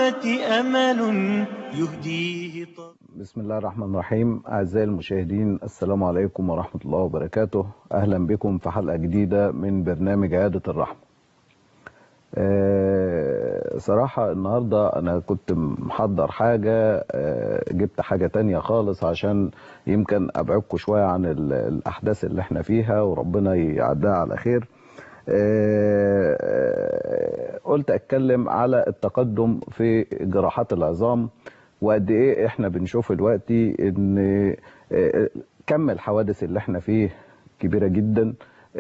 الحياة أمل يهديه طريق بسم الله الرحمن الرحيم أعزائي المشاهدين السلام عليكم ورحمة الله وبركاته أهلا بكم في حلقة جديدة من برنامج عيادة الرحمة أه صراحة النهاردة أنا كنت محضر حاجة أه جبت حاجة تانية خالص عشان يمكن أبعدكم شوية عن الأحداث اللي احنا فيها وربنا يعدها على خير أه قلت أتكلم على التقدم في جراحات العظام وقد ايه احنا بنشوف دلوقتي ان كم الحوادث اللي احنا فيه كبيرة جدا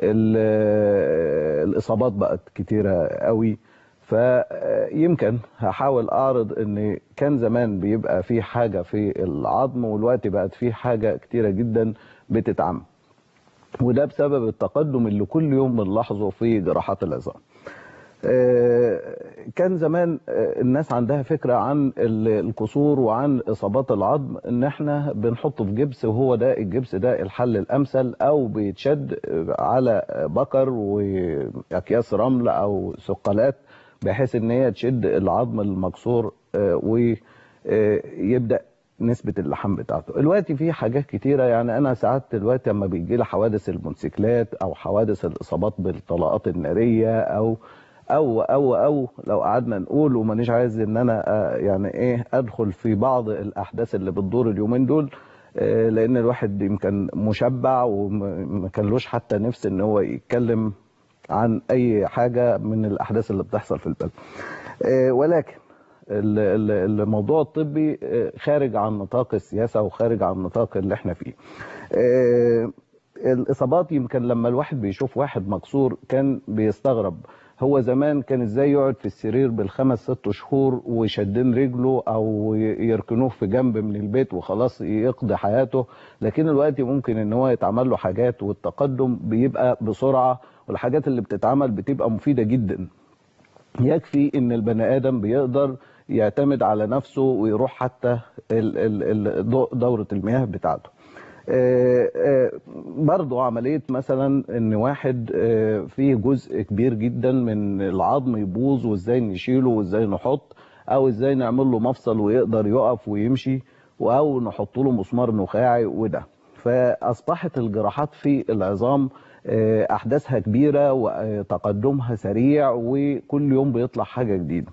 الاصابات بقت كتيرة قوي فيمكن هحاول اعرض ان كان زمان بيبقى في حاجة في العظم والوقت بقت في حاجة كتيرة جدا بتتعمل وده بسبب التقدم اللي كل يوم بنلاحظه في جراحات العظام كان زمان الناس عندها فكرة عن الكسور وعن إصابات العظم إن إحنا بنحطه في جبس وهو ده الجبس ده الحل الأمثل أو بيتشد على بكر وأكياس رمل أو ثقلات بحيث إن هي تشد العظم المكسور ويبدأ نسبة اللحم بتاعته دلوقتي في حاجات كتيرة يعني أنا ساعات دلوقتي لما بيجي لي حوادث الموتوسيكلات أو حوادث الإصابات بالطلقات النارية أو او او او لو قعدنا نقول ومانيش عايز ان انا يعني ايه ادخل في بعض الاحداث اللي بتدور اليومين دول لان الواحد يمكن مشبع وما كانلوش حتى نفس ان هو يتكلم عن اي حاجه من الاحداث اللي بتحصل في البلد ولكن الموضوع الطبي خارج عن نطاق السياسه وخارج عن نطاق اللي احنا فيه الاصابات يمكن لما الواحد بيشوف واحد مكسور كان بيستغرب هو زمان كان ازاي يقعد في السرير بالخمس ست شهور ويشدين رجله او يركنوه في جنب من البيت وخلاص يقضي حياته لكن دلوقتي ممكن ان هو يتعمل له حاجات والتقدم بيبقى بسرعه والحاجات اللي بتتعمل بتبقى مفيده جدا يكفي ان البني ادم بيقدر يعتمد على نفسه ويروح حتى دوره المياه بتاعته برضو عملية مثلا ان واحد فيه جزء كبير جدا من العظم يبوظ وازاي نشيله وازاي نحط او ازاي نعمل له مفصل ويقدر يقف ويمشي او نحط له مسمار نخاعي وده فاصبحت الجراحات في العظام احداثها كبيرة وتقدمها سريع وكل يوم بيطلع حاجة جديدة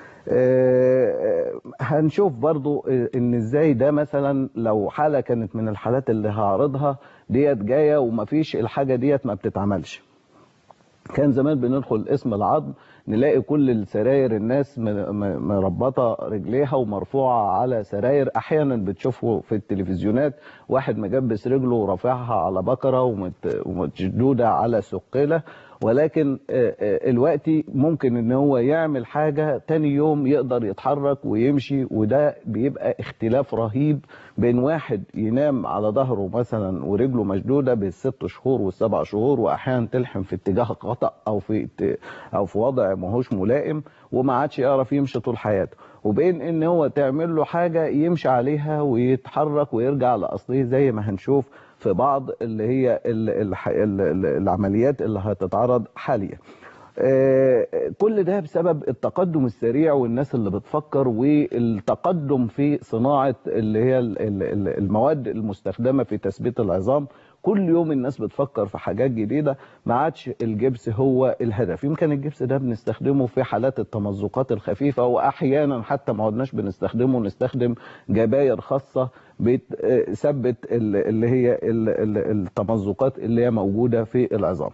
هنشوف برضو ان ازاي ده مثلا لو حالة كانت من الحالات اللي هعرضها ديت جاية ومفيش الحاجة ديت ما بتتعملش كان زمان بندخل اسم العظم نلاقي كل السراير الناس مربطة رجليها ومرفوعة على سراير احيانا بتشوفه في التلفزيونات واحد مجبس رجله ورافعها على بكرة ومتشدودة على سقيلة ولكن الوقت ممكن ان هو يعمل حاجة تاني يوم يقدر يتحرك ويمشي وده بيبقى اختلاف رهيب بين واحد ينام على ظهره مثلا ورجله مشدودة بالست شهور والسبع شهور واحيانا تلحم في اتجاه خطأ او في او في وضع ماهوش ملائم وما عادش يعرف يمشي طول حياته وبين ان هو تعمل له حاجة يمشي عليها ويتحرك ويرجع لاصله زي ما هنشوف في بعض اللي هي ال ال ال العمليات اللي هتتعرض حاليا كل ده بسبب التقدم السريع والناس اللي بتفكر والتقدم في صناعة اللي هي المواد المستخدمة في تثبيت العظام كل يوم الناس بتفكر في حاجات جديدة ما عادش الجبس هو الهدف يمكن الجبس ده بنستخدمه في حالات التمزقات الخفيفة وأحيانا حتى ما عدناش بنستخدمه نستخدم جباير خاصة بتثبت اللي هي التمزقات اللي هي موجودة في العظام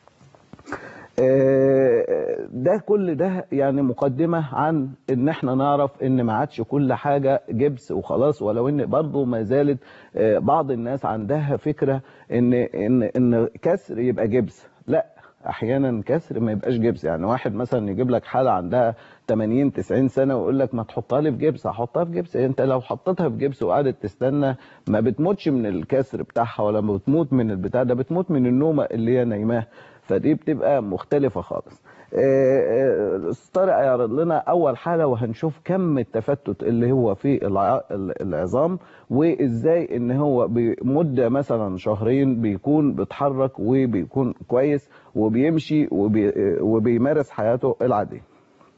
ده كل ده يعني مقدمة عن ان احنا نعرف ان ما عادش كل حاجة جبس وخلاص ولو ان برضه ما زالت بعض الناس عندها فكرة ان ان ان كسر يبقى جبس لا احيانا كسر ما يبقاش جبس يعني واحد مثلا يجيب لك حالة عندها 80 90 سنة ويقول لك ما تحطها لي في جبس هحطها في جبس انت لو حطيتها في جبس وقعدت تستنى ما بتموتش من الكسر بتاعها ولا بتموت من البتاع ده بتموت من النومة اللي هي نايماه فدي بتبقى مختلفة خالص طارق هيعرض لنا اول حالة وهنشوف كم التفتت اللي هو في العظام وازاي ان هو بمدة مثلا شهرين بيكون بيتحرك وبيكون كويس وبيمشي وبي وبيمارس حياته العادية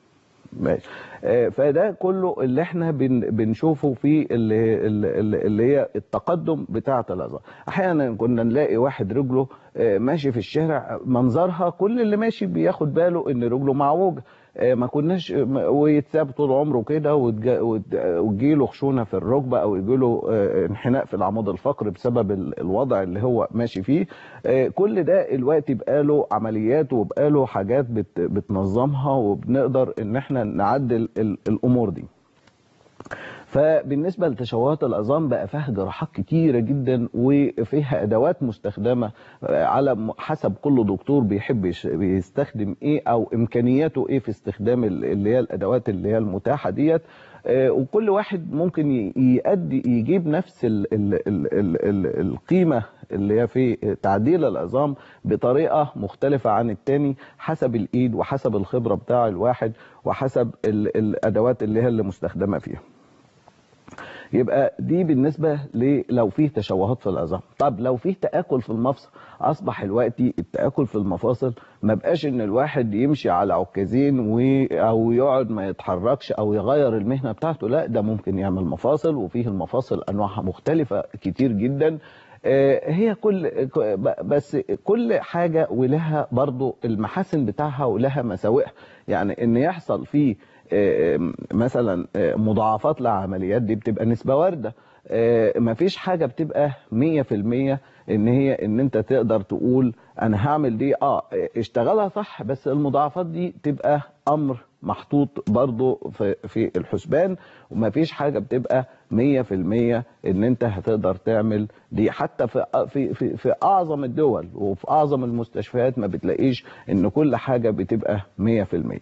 ماشي آه، فده كله اللي احنا بن بنشوفه في اللي, اللي اللي هي التقدم بتاعه العظام احيانا كنا نلاقي واحد رجله آه، ماشي في الشارع منظرها كل اللي ماشي بياخد باله ان رجله معوجه آه، ما كناش م- ويتساب طول عمره كده وتجا- وت- وتجيله خشونه في الركبه او يجيله آه، انحناء في العمود الفقري بسبب ال- الوضع اللي هو ماشي فيه آه، كل ده الوقت يبقى له عمليات ويبقى له حاجات بت- بتنظمها وبنقدر ان احنا نعدل ال- الامور دي فبالنسبه لتشوهات العظام بقى فيها جراحات كتيره جدا وفيها ادوات مستخدمه على م- حسب كل دكتور بيحب يش- بيستخدم ايه او امكانياته ايه في استخدام ال- اللي هي الادوات اللي هي المتاحه ديت آه، وكل واحد ممكن ي- يأدي يجيب نفس ال ال ال ال ال القيمه اللي هي في تعديل العظام بطريقه مختلفه عن التاني حسب الايد وحسب الخبره بتاع الواحد وحسب ال- الادوات اللي هي اللي مستخدمه فيها يبقى دي بالنسبة ل- لو فيه تشوهات في العظام طب لو فيه تآكل في المفصل أصبح دلوقتي التآكل في المفاصل ما بقاش إن الواحد يمشي على عكازين و... أو يقعد ما يتحركش أو يغير المهنة بتاعته لا ده ممكن يعمل مفاصل وفيه المفاصل أنواعها مختلفة كتير جدا آه، هي كل ك- بس كل حاجة ولها برضو المحاسن بتاعها ولها مساوئها يعني ان يحصل فيه آه، مثلا آه، مضاعفات للعمليات دي بتبقى نسبة واردة آه، مفيش حاجة بتبقى 100% ان هي ان انت تقدر تقول انا هعمل دي اه اشتغلها صح بس المضاعفات دي تبقى امر محطوط برضو في, في الحسبان ومفيش حاجة بتبقى 100% ان انت هتقدر تعمل دي حتى في في في, في اعظم الدول وفي اعظم المستشفيات ما بتلاقيش ان كل حاجة بتبقى 100%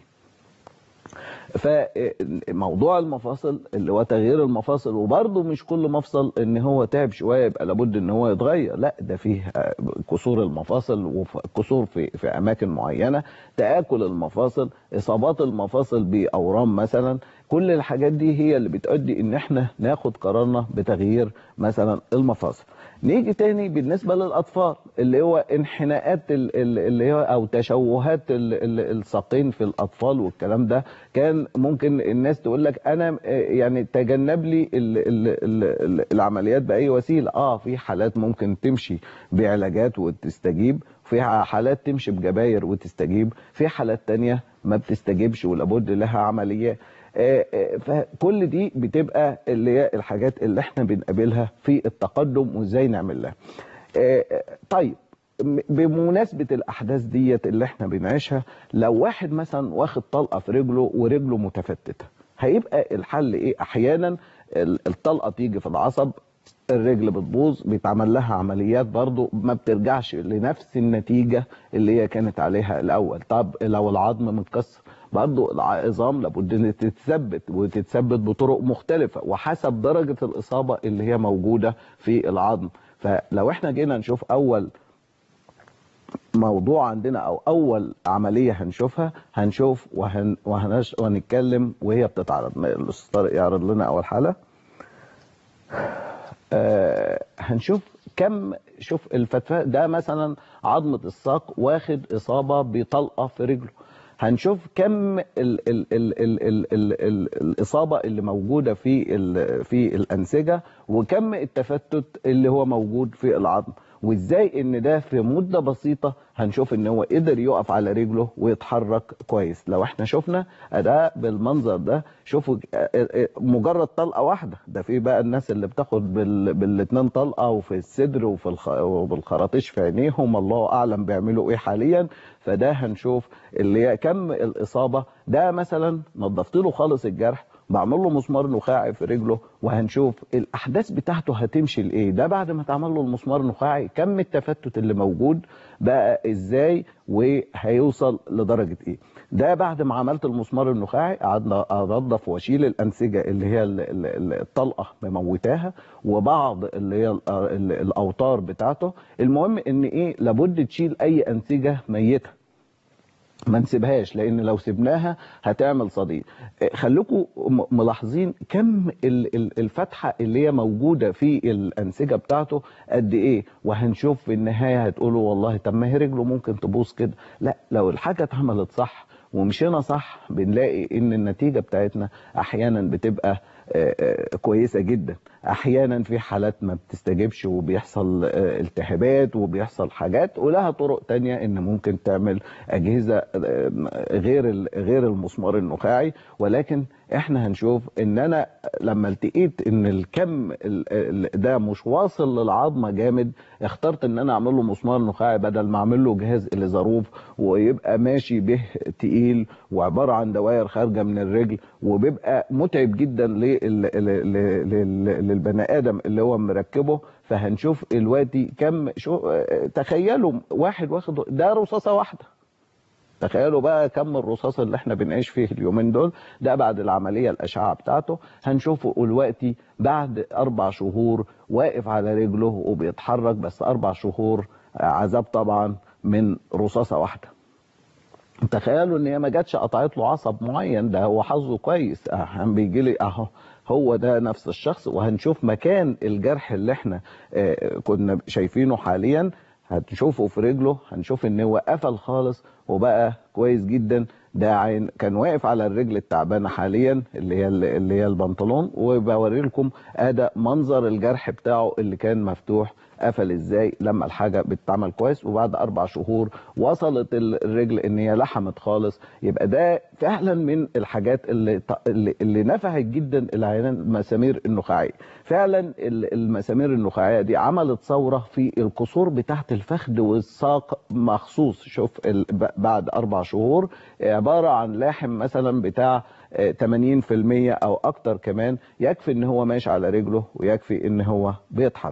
فموضوع المفاصل اللي هو تغيير المفاصل وبرضه مش كل مفصل ان هو تعب شويه يبقى لابد ان هو يتغير لا ده فيه كسور المفاصل وكسور في في اماكن معينه تاكل المفاصل اصابات المفاصل باورام مثلا كل الحاجات دي هي اللي بتؤدي ان احنا ناخد قرارنا بتغيير مثلا المفاصل نيجي تاني بالنسبه للاطفال اللي هو انحناءات ال- ال- اللي هو او تشوهات ال- ال- الساقين في الاطفال والكلام ده كان ممكن الناس تقول لك انا آه، يعني تجنب لي ال- ال- ال- ال- العمليات باي وسيله اه في حالات ممكن تمشي بعلاجات وتستجيب في حالات تمشي بجباير وتستجيب في حالات تانية ما بتستجيبش ولابد لها عمليات آه، آه، فكل دي بتبقى اللي هي الحاجات اللي احنا بنقابلها في التقدم وازاي نعمل لها آه، آه، طيب م- بمناسبة الأحداث ديت اللي احنا بنعيشها لو واحد مثلا واخد طلقة في رجله ورجله متفتتة هيبقى الحل ايه أحيانا ال- الطلقة تيجي في العصب الرجل بتبوظ بيتعمل لها عمليات برضو ما بترجعش لنفس النتيجة اللي هي كانت عليها الأول طب لو العظم متكسر برضو العظام لابد ان تتثبت وتتثبت بطرق مختلفة وحسب درجة الإصابة اللي هي موجودة في العظم فلو احنا جينا نشوف أول موضوع عندنا او اول عمليه هنشوفها هنشوف وهن وهنش وهنتكلم وهي بتتعرض الاستاذ طارق يعرض لنا اول حاله آه هنشوف كم شوف الفتفاء ده مثلا عظمه الساق واخد اصابه بطلقه في رجله هنشوف كم ال ال ال ال ال ال ال الاصابه اللي موجوده في ال في الانسجه وكم التفتت اللي هو موجود في العظم وازاي ان ده في مده بسيطه هنشوف ان هو قدر يقف على رجله ويتحرك كويس لو احنا شفنا ده بالمنظر ده شوفوا آه، آه، مجرد طلقه واحده ده في بقى الناس اللي بتاخد بال... بالاتنين طلقه وفي الصدر وفي الخ... وبالخراطيش في عينيهم الله اعلم بيعملوا ايه حاليا فده هنشوف اللي هي كم الاصابه ده مثلا نظفت له خالص الجرح بعمل له مسمار نخاعي في رجله وهنشوف الاحداث بتاعته هتمشي لايه ده بعد ما اتعمل له المسمار النخاعي كم التفتت اللي موجود بقى ازاي وهيوصل لدرجه ايه ده بعد ما عملت المسمار النخاعي قعدنا انظف واشيل الانسجه اللي هي ال- ال- ال- الطلقه مموتاها وبعض اللي هي ال- ال- الاوتار بتاعته المهم ان ايه لابد تشيل اي انسجه ميته ما نسيبهاش لان لو سبناها هتعمل صديد إيه، خليكم م- ملاحظين كم ال- ال- الفتحه اللي هي موجوده في الانسجه بتاعته قد ايه وهنشوف في النهايه هتقولوا والله طب ما هي رجله ممكن تبوظ كده لا لو الحاجه اتعملت صح ومشينا صح بنلاقي ان النتيجه بتاعتنا احيانا بتبقى آه، آه، كويسه جدا احيانا في حالات ما بتستجيبش وبيحصل آه، التهابات وبيحصل حاجات ولها طرق تانية ان ممكن تعمل اجهزه آه، غير ال- غير المسمار النخاعي ولكن احنا هنشوف ان انا لما التقيت ان الكم ال- ال- ده مش واصل للعظمه جامد اخترت ان انا اعمل له مسمار نخاعي بدل ما اعمل له جهاز اليزاروف ويبقى ماشي به تقيل وعباره عن دوائر خارجه من الرجل وبيبقى متعب جدا لل- لل- لل- للبني ادم اللي هو مركبه فهنشوف دلوقتي كم شو تخيلوا واحد واخد ده رصاصه واحده تخيلوا بقى كم الرصاص اللي احنا بنعيش فيه اليومين دول ده بعد العملية الأشعة بتاعته هنشوفه دلوقتي بعد أربع شهور واقف على رجله وبيتحرك بس أربع شهور عذاب طبعا من رصاصة واحدة تخيلوا ان هي ما جاتش قطعت له عصب معين ده هو حظه كويس اه بيجي لي اهو هو ده نفس الشخص وهنشوف مكان الجرح اللي احنا اه كنا شايفينه حاليا هتشوفه في رجله هنشوف ان هو قفل خالص وبقى كويس جدا ده عين كان واقف على الرجل التعبانه حاليا اللي هي اللي هي البنطلون وبوري لكم ادى منظر الجرح بتاعه اللي كان مفتوح قفل ازاي لما الحاجه بتتعمل كويس وبعد اربع شهور وصلت الرجل ان هي لحمت خالص يبقى ده فعلا من الحاجات اللي اللي, اللي نفعت جدا العيان المسامير النخاعيه فعلا ال- المسامير النخاعيه دي عملت ثوره في القصور بتاعه الفخذ والساق مخصوص شوف ال- ب- بعد اربع شهور عباره عن لاحم مثلا بتاع آه، 80% او اكتر كمان يكفي ان هو ماشي على رجله ويكفي ان هو بيتحرك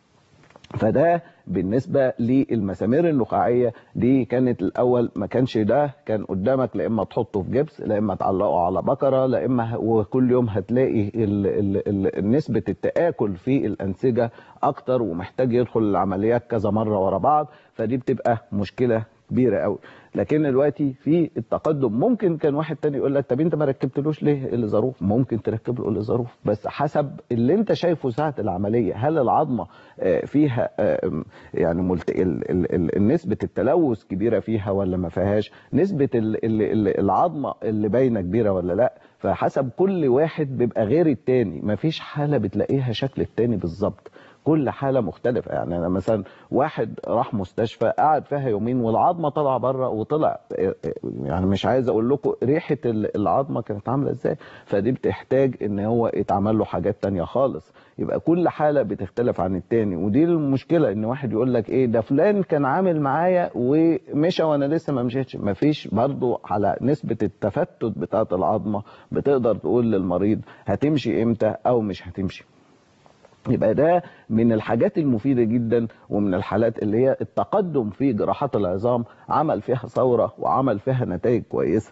فده بالنسبة للمسامير النخاعية دي كانت الأول ما كانش ده كان قدامك لا إما تحطه في جبس لا إما تعلقه على بكرة لا إما ه- وكل يوم هتلاقي ال ال ال نسبة التآكل في الأنسجة أكتر ومحتاج يدخل العمليات كذا مرة ورا بعض فدي بتبقى مشكلة كبيرة قوي لكن دلوقتي في التقدم ممكن كان واحد تاني يقول لك طب انت ما ركبتلوش ليه الظروف ممكن تركب له الظروف بس حسب اللي انت شايفه ساعه العمليه هل العظمه آه، فيها آه، يعني ملت... ال... ال... ال... نسبه التلوث كبيره فيها ولا ما فيهاش نسبه ال... ال... ال- العظمه اللي باينه كبيره ولا لا فحسب كل واحد بيبقى غير التاني مفيش حاله بتلاقيها شكل التاني بالظبط كل حاله مختلفه يعني انا مثلا واحد راح مستشفى قعد فيها يومين والعظمه طالعه بره وطلع يعني مش عايز اقول لكم ريحه ال- العظمه كانت عامله ازاي فدي بتحتاج ان هو يتعمل له حاجات تانية خالص يبقى كل حاله بتختلف عن التاني ودي المشكله ان واحد يقول لك ايه ده فلان كان عامل معايا ومشى وانا لسه ما مشيتش مفيش برضو على نسبه التفتت بتاعه العظمه بتقدر تقول للمريض هتمشي امتى او مش هتمشي يبقى ده من الحاجات المفيدة جدا ومن الحالات اللي هي التقدم في جراحات العظام عمل فيها ثورة وعمل فيها نتائج كويسة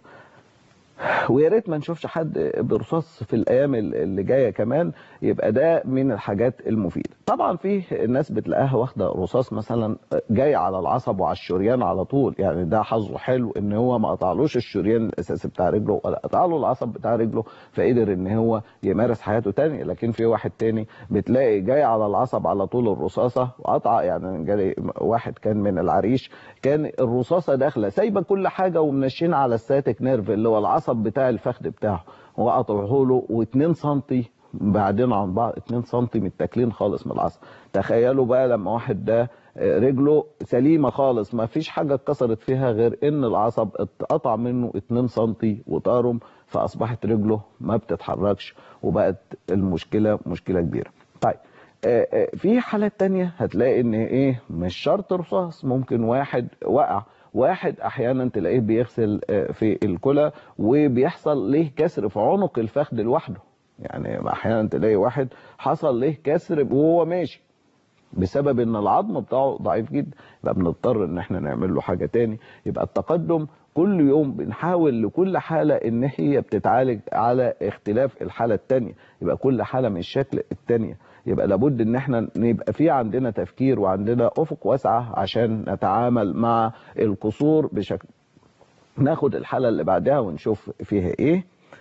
ويا ريت ما نشوفش حد برصاص في الايام اللي جايه كمان يبقى ده من الحاجات المفيده طبعا في ناس بتلاقيها واخده رصاص مثلا جاي على العصب وعلى الشريان على طول يعني ده حظه حلو ان هو ما قطعلوش الشريان الاساسي بتاع رجله ولا قطع له العصب بتاع رجله فقدر ان هو يمارس حياته تاني لكن في واحد تاني بتلاقي جاي على العصب على طول الرصاصه وقطع يعني جالي واحد كان من العريش كان الرصاصه داخله سايبه كل حاجه ومنشين على الساتيك نيرف اللي هو العصب بتاع الفخذ بتاعه وقطعه له و2 سم بعدين عن بعض 2 سم متاكلين خالص من العصب تخيلوا بقى لما واحد ده رجله سليمه خالص ما فيش حاجه اتكسرت فيها غير ان العصب اتقطع منه 2 سم وطارم فاصبحت رجله ما بتتحركش وبقت المشكله مشكله كبيره طيب آه، آه، في حالات تانية هتلاقي ان ايه مش شرط رصاص ممكن واحد وقع واحد احيانا تلاقيه بيغسل آه، في الكلى وبيحصل ليه كسر في عنق الفخذ لوحده يعني احيانا تلاقي واحد حصل ليه كسر وهو ماشي بسبب ان العظم بتاعه ضعيف جدا يبقى بنضطر ان احنا نعمل له حاجه تاني يبقى التقدم كل يوم بنحاول لكل حاله ان هي بتتعالج على اختلاف الحاله التانيه يبقى كل حاله من الشكل التانيه يبقى لابد ان احنا نبقى في عندنا تفكير وعندنا افق واسعه عشان نتعامل مع القصور بشكل ناخد الحاله اللي بعدها ونشوف فيها ايه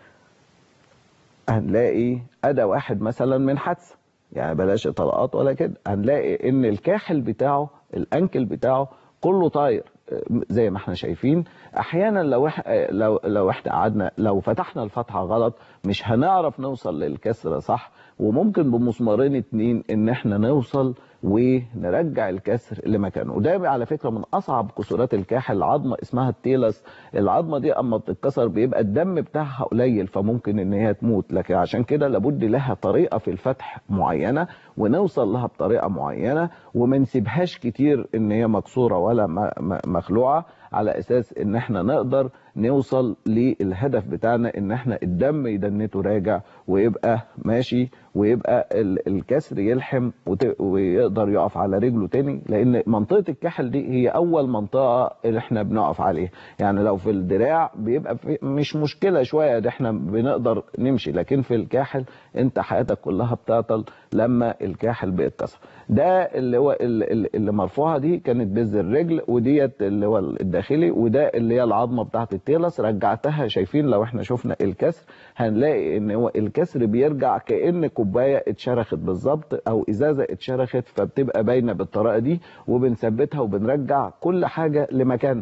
هنلاقي ادى واحد مثلا من حادثه يعني بلاش اطلاقات ولا كده هنلاقي ان الكاحل بتاعه الانكل بتاعه كله طاير زي ما احنا شايفين احيانا لو إح... لو لو احنا قعدنا لو فتحنا الفتحه غلط مش هنعرف نوصل للكسر صح وممكن بمسمارين اتنين ان احنا نوصل ونرجع الكسر لمكانه وده على فكره من اصعب كسورات الكاحل عظمه اسمها التيلس العظمه دي اما بتتكسر بيبقى الدم بتاعها قليل فممكن ان هي تموت لكن عشان كده لابد لها طريقه في الفتح معينه ونوصل لها بطريقه معينه وما نسيبهاش كتير ان هي مكسوره ولا م- م- مخلوعه على اساس ان احنا نقدر نوصل للهدف بتاعنا ان احنا الدم يدنته راجع ويبقى ماشي ويبقى ال- الكسر يلحم وت- ويقدر يقف على رجله تاني لان منطقه الكحل دي هي اول منطقه اللي احنا بنقف عليها يعني لو في الدراع بيبقى في مش مشكله شويه ده احنا بنقدر نمشي لكن في الكاحل انت حياتك كلها بتعطل لما الكاحل بيتكسر ده اللي هو ال- ال- اللي مرفوعه دي كانت بز الرجل وديت اللي هو الداخلي وده اللي هي العظمه بتاعت التيلس رجعتها شايفين لو احنا شفنا الكسر هنلاقي ان هو الكسر بيرجع كان كوبايه اتشرخت بالظبط او ازازه اتشرخت فبتبقى باينه بالطريقه دي وبنثبتها وبنرجع كل حاجه لمكانها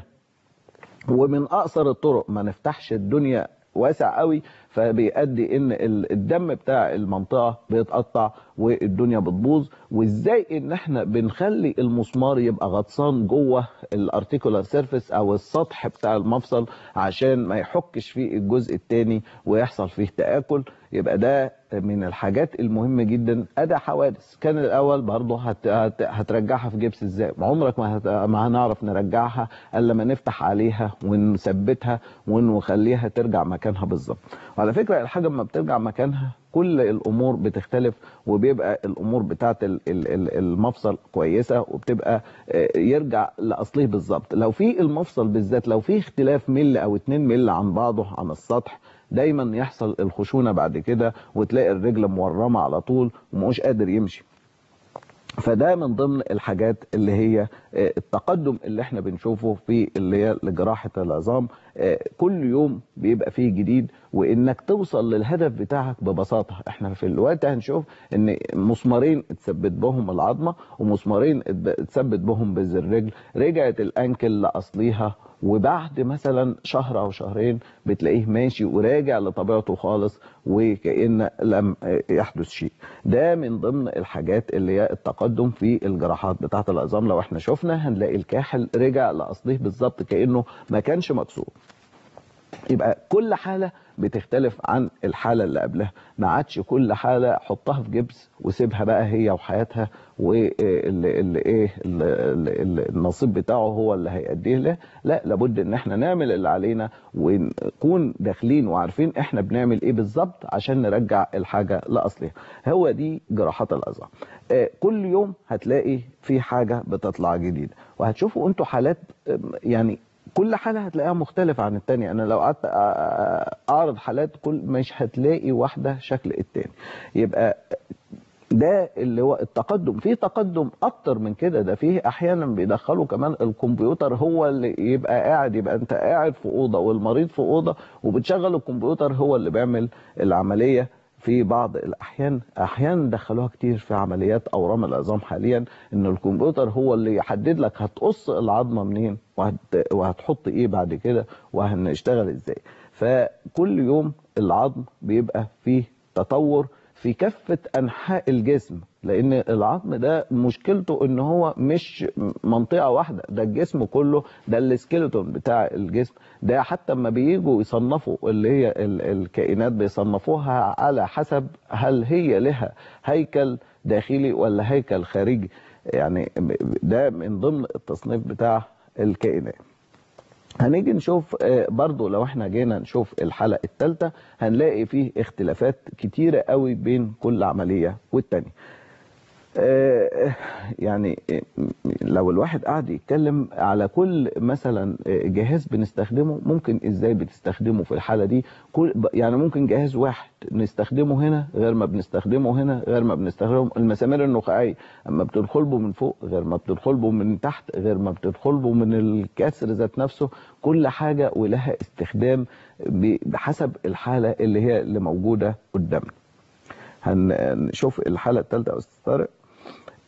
ومن اقصر الطرق ما نفتحش الدنيا واسع قوي فبيؤدي ان ال- الدم بتاع المنطقه بيتقطع والدنيا بتبوظ وازاي ان احنا بنخلي المسمار يبقى غطسان جوه الارتيكولار سيرفيس او السطح بتاع المفصل عشان ما يحكش فيه الجزء الثاني ويحصل فيه تاكل يبقى ده من الحاجات المهمه جدا ادى حوادث كان الاول برضه هت هت هترجعها في جبس ازاي عمرك ما, هت ما هنعرف نرجعها الا لما نفتح عليها ونثبتها ونخليها ترجع مكانها بالظبط وعلى فكره الحاجه لما بترجع مكانها كل الامور بتختلف وبيبقى الامور بتاعت ال- ال- ال- المفصل كويسه وبتبقى آه، يرجع لاصله بالظبط لو في المفصل بالذات لو في اختلاف مل او 2 مل عن بعضه عن السطح دايما يحصل الخشونه بعد كده وتلاقي الرجل مورمه على طول ومش قادر يمشي فده من ضمن الحاجات اللي هي آه، التقدم اللي احنا بنشوفه في اللي هي جراحة العظام آه، كل يوم بيبقى فيه جديد وانك توصل للهدف بتاعك ببساطة احنا في الوقت هنشوف ان مسمارين اتثبت بهم العظمة ومسمارين اتب- اتثبت بهم بز الرجل رجعت الانكل لاصليها وبعد مثلا شهر او شهرين بتلاقيه ماشي وراجع لطبيعته خالص وكأن لم يحدث شيء ده من ضمن الحاجات اللي هي التقدم في الجراحات بتاعه العظام لو احنا شفنا هنلاقي الكاحل رجع لاصله بالظبط كأنه ما كانش مكسور يبقى كل حالة بتختلف عن الحالة اللي قبلها ما عادش كل حالة حطها في جبس وسيبها بقى هي وحياتها واللي ايه ال- ال- النصيب بتاعه هو اللي هيأديه له لا لابد ان احنا نعمل اللي علينا ونكون داخلين وعارفين احنا بنعمل ايه بالظبط عشان نرجع الحاجة لأصلها هو دي جراحات العظام آه، كل يوم هتلاقي في حاجة بتطلع جديدة وهتشوفوا انتوا حالات آم، يعني كل حالة هتلاقيها مختلفة عن التانية أنا لو قعدت أ- أعرض حالات كل مش هتلاقي واحدة شكل التاني يبقى ده اللي هو التقدم في تقدم اكتر من كده ده فيه احيانا بيدخلوا كمان الكمبيوتر هو اللي يبقى قاعد يبقى انت قاعد في اوضه والمريض في اوضه وبتشغل الكمبيوتر هو اللي بيعمل العمليه في بعض الاحيان احيانا دخلوها كتير في عمليات اورام العظام حاليا ان الكمبيوتر هو اللي يحدد لك هتقص العظمه منين وهت وهتحط ايه بعد كده وهنشتغل ازاي فكل يوم العظم بيبقى فيه تطور في كافة أنحاء الجسم لأن العظم ده مشكلته إن هو مش منطقة واحدة ده الجسم كله ده السكيلتون بتاع الجسم ده حتى لما بييجوا يصنفوا اللي هي ال- الكائنات بيصنفوها على حسب هل هي لها هيكل داخلي ولا هيكل خارجي يعني ده من ضمن التصنيف بتاع الكائنات هنيجي نشوف آه، برضو لو احنا جينا نشوف الحلقة الثالثة هنلاقي فيه اختلافات كتيرة قوي بين كل عملية والتانية آه، يعني آه، لو الواحد قاعد يتكلم على كل مثلا آه، جهاز بنستخدمه ممكن ازاي بتستخدمه في الحالة دي كل يعني ممكن جهاز واحد نستخدمه هنا غير ما بنستخدمه هنا غير ما بنستخدمه المسامير النخاعية اما بتدخل به من فوق غير ما بتدخل به من تحت غير ما بتدخل به من الكسر ذات نفسه كل حاجة ولها استخدام ب- بحسب الحالة اللي هي اللي موجودة قدامنا هنشوف الحالة الثالثة يا أستاذ طارق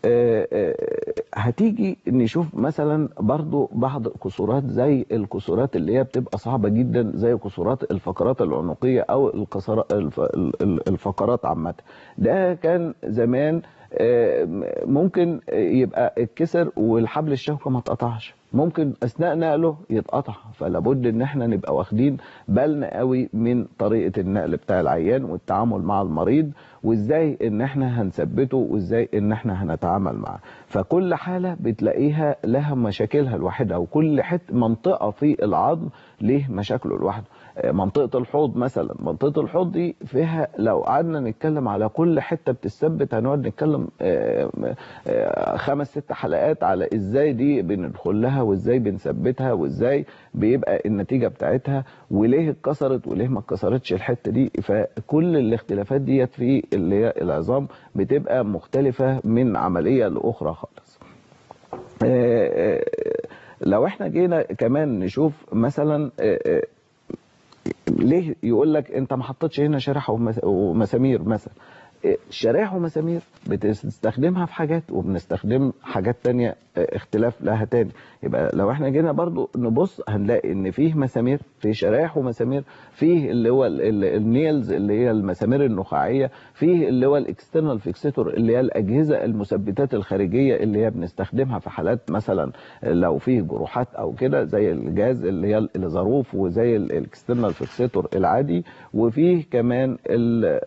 آه، آه، هتيجي نشوف مثلا برضو بعض الكسورات زي الكسورات اللي هي بتبقى صعبة جدا زي كسورات الفقرات العنقية او الكسرا- الف- ال- ال- الفقرات عامة ده كان زمان آه، ممكن يبقى اتكسر والحبل الشوكي ما اتقطعش ممكن اثناء نقله يتقطع فلابد ان احنا نبقى واخدين بالنا قوي من طريقه النقل بتاع العيان والتعامل مع المريض وازاي ان احنا هنثبته وازاي ان احنا هنتعامل معاه فكل حاله بتلاقيها لها مشاكلها الواحده وكل حت منطقه في العظم ليه مشاكله لوحده آه، منطقه الحوض مثلا منطقه الحوض دي فيها لو قعدنا نتكلم على كل حته بتثبت هنقعد نتكلم آه، آه، خمس ست حلقات على ازاي دي بندخل لها وازاي بنثبتها وازاي بيبقى النتيجه بتاعتها وليه اتكسرت وليه ما اتكسرتش الحته دي فكل الاختلافات ديت في اللي هي العظام بتبقى مختلفه من عمليه لاخرى خالص. آه، آه، لو احنا جينا كمان نشوف مثلا آه، آه، ليه يقول لك انت ما حطيتش هنا شريحه ومس- ومسامير مثلا إيه، شرايح ومسامير بتستخدمها في حاجات وبنستخدم حاجات تانية اه، اختلاف لها تاني يبقى لو احنا جينا برضو نبص هنلاقي ان فيه مسامير فيه شرايح ومسامير فيه اللي هو ال- ال- النيلز اللي هي المسامير النخاعية فيه اللي هو الاكسترنال فيكسيتور اللي هي الاجهزة المثبتات الخارجية اللي هي بنستخدمها في حالات مثلا لو فيه جروحات او كده زي الجهاز اللي هي الظروف وزي الاكسترنال فيكسيتور العادي وفيه كمان ال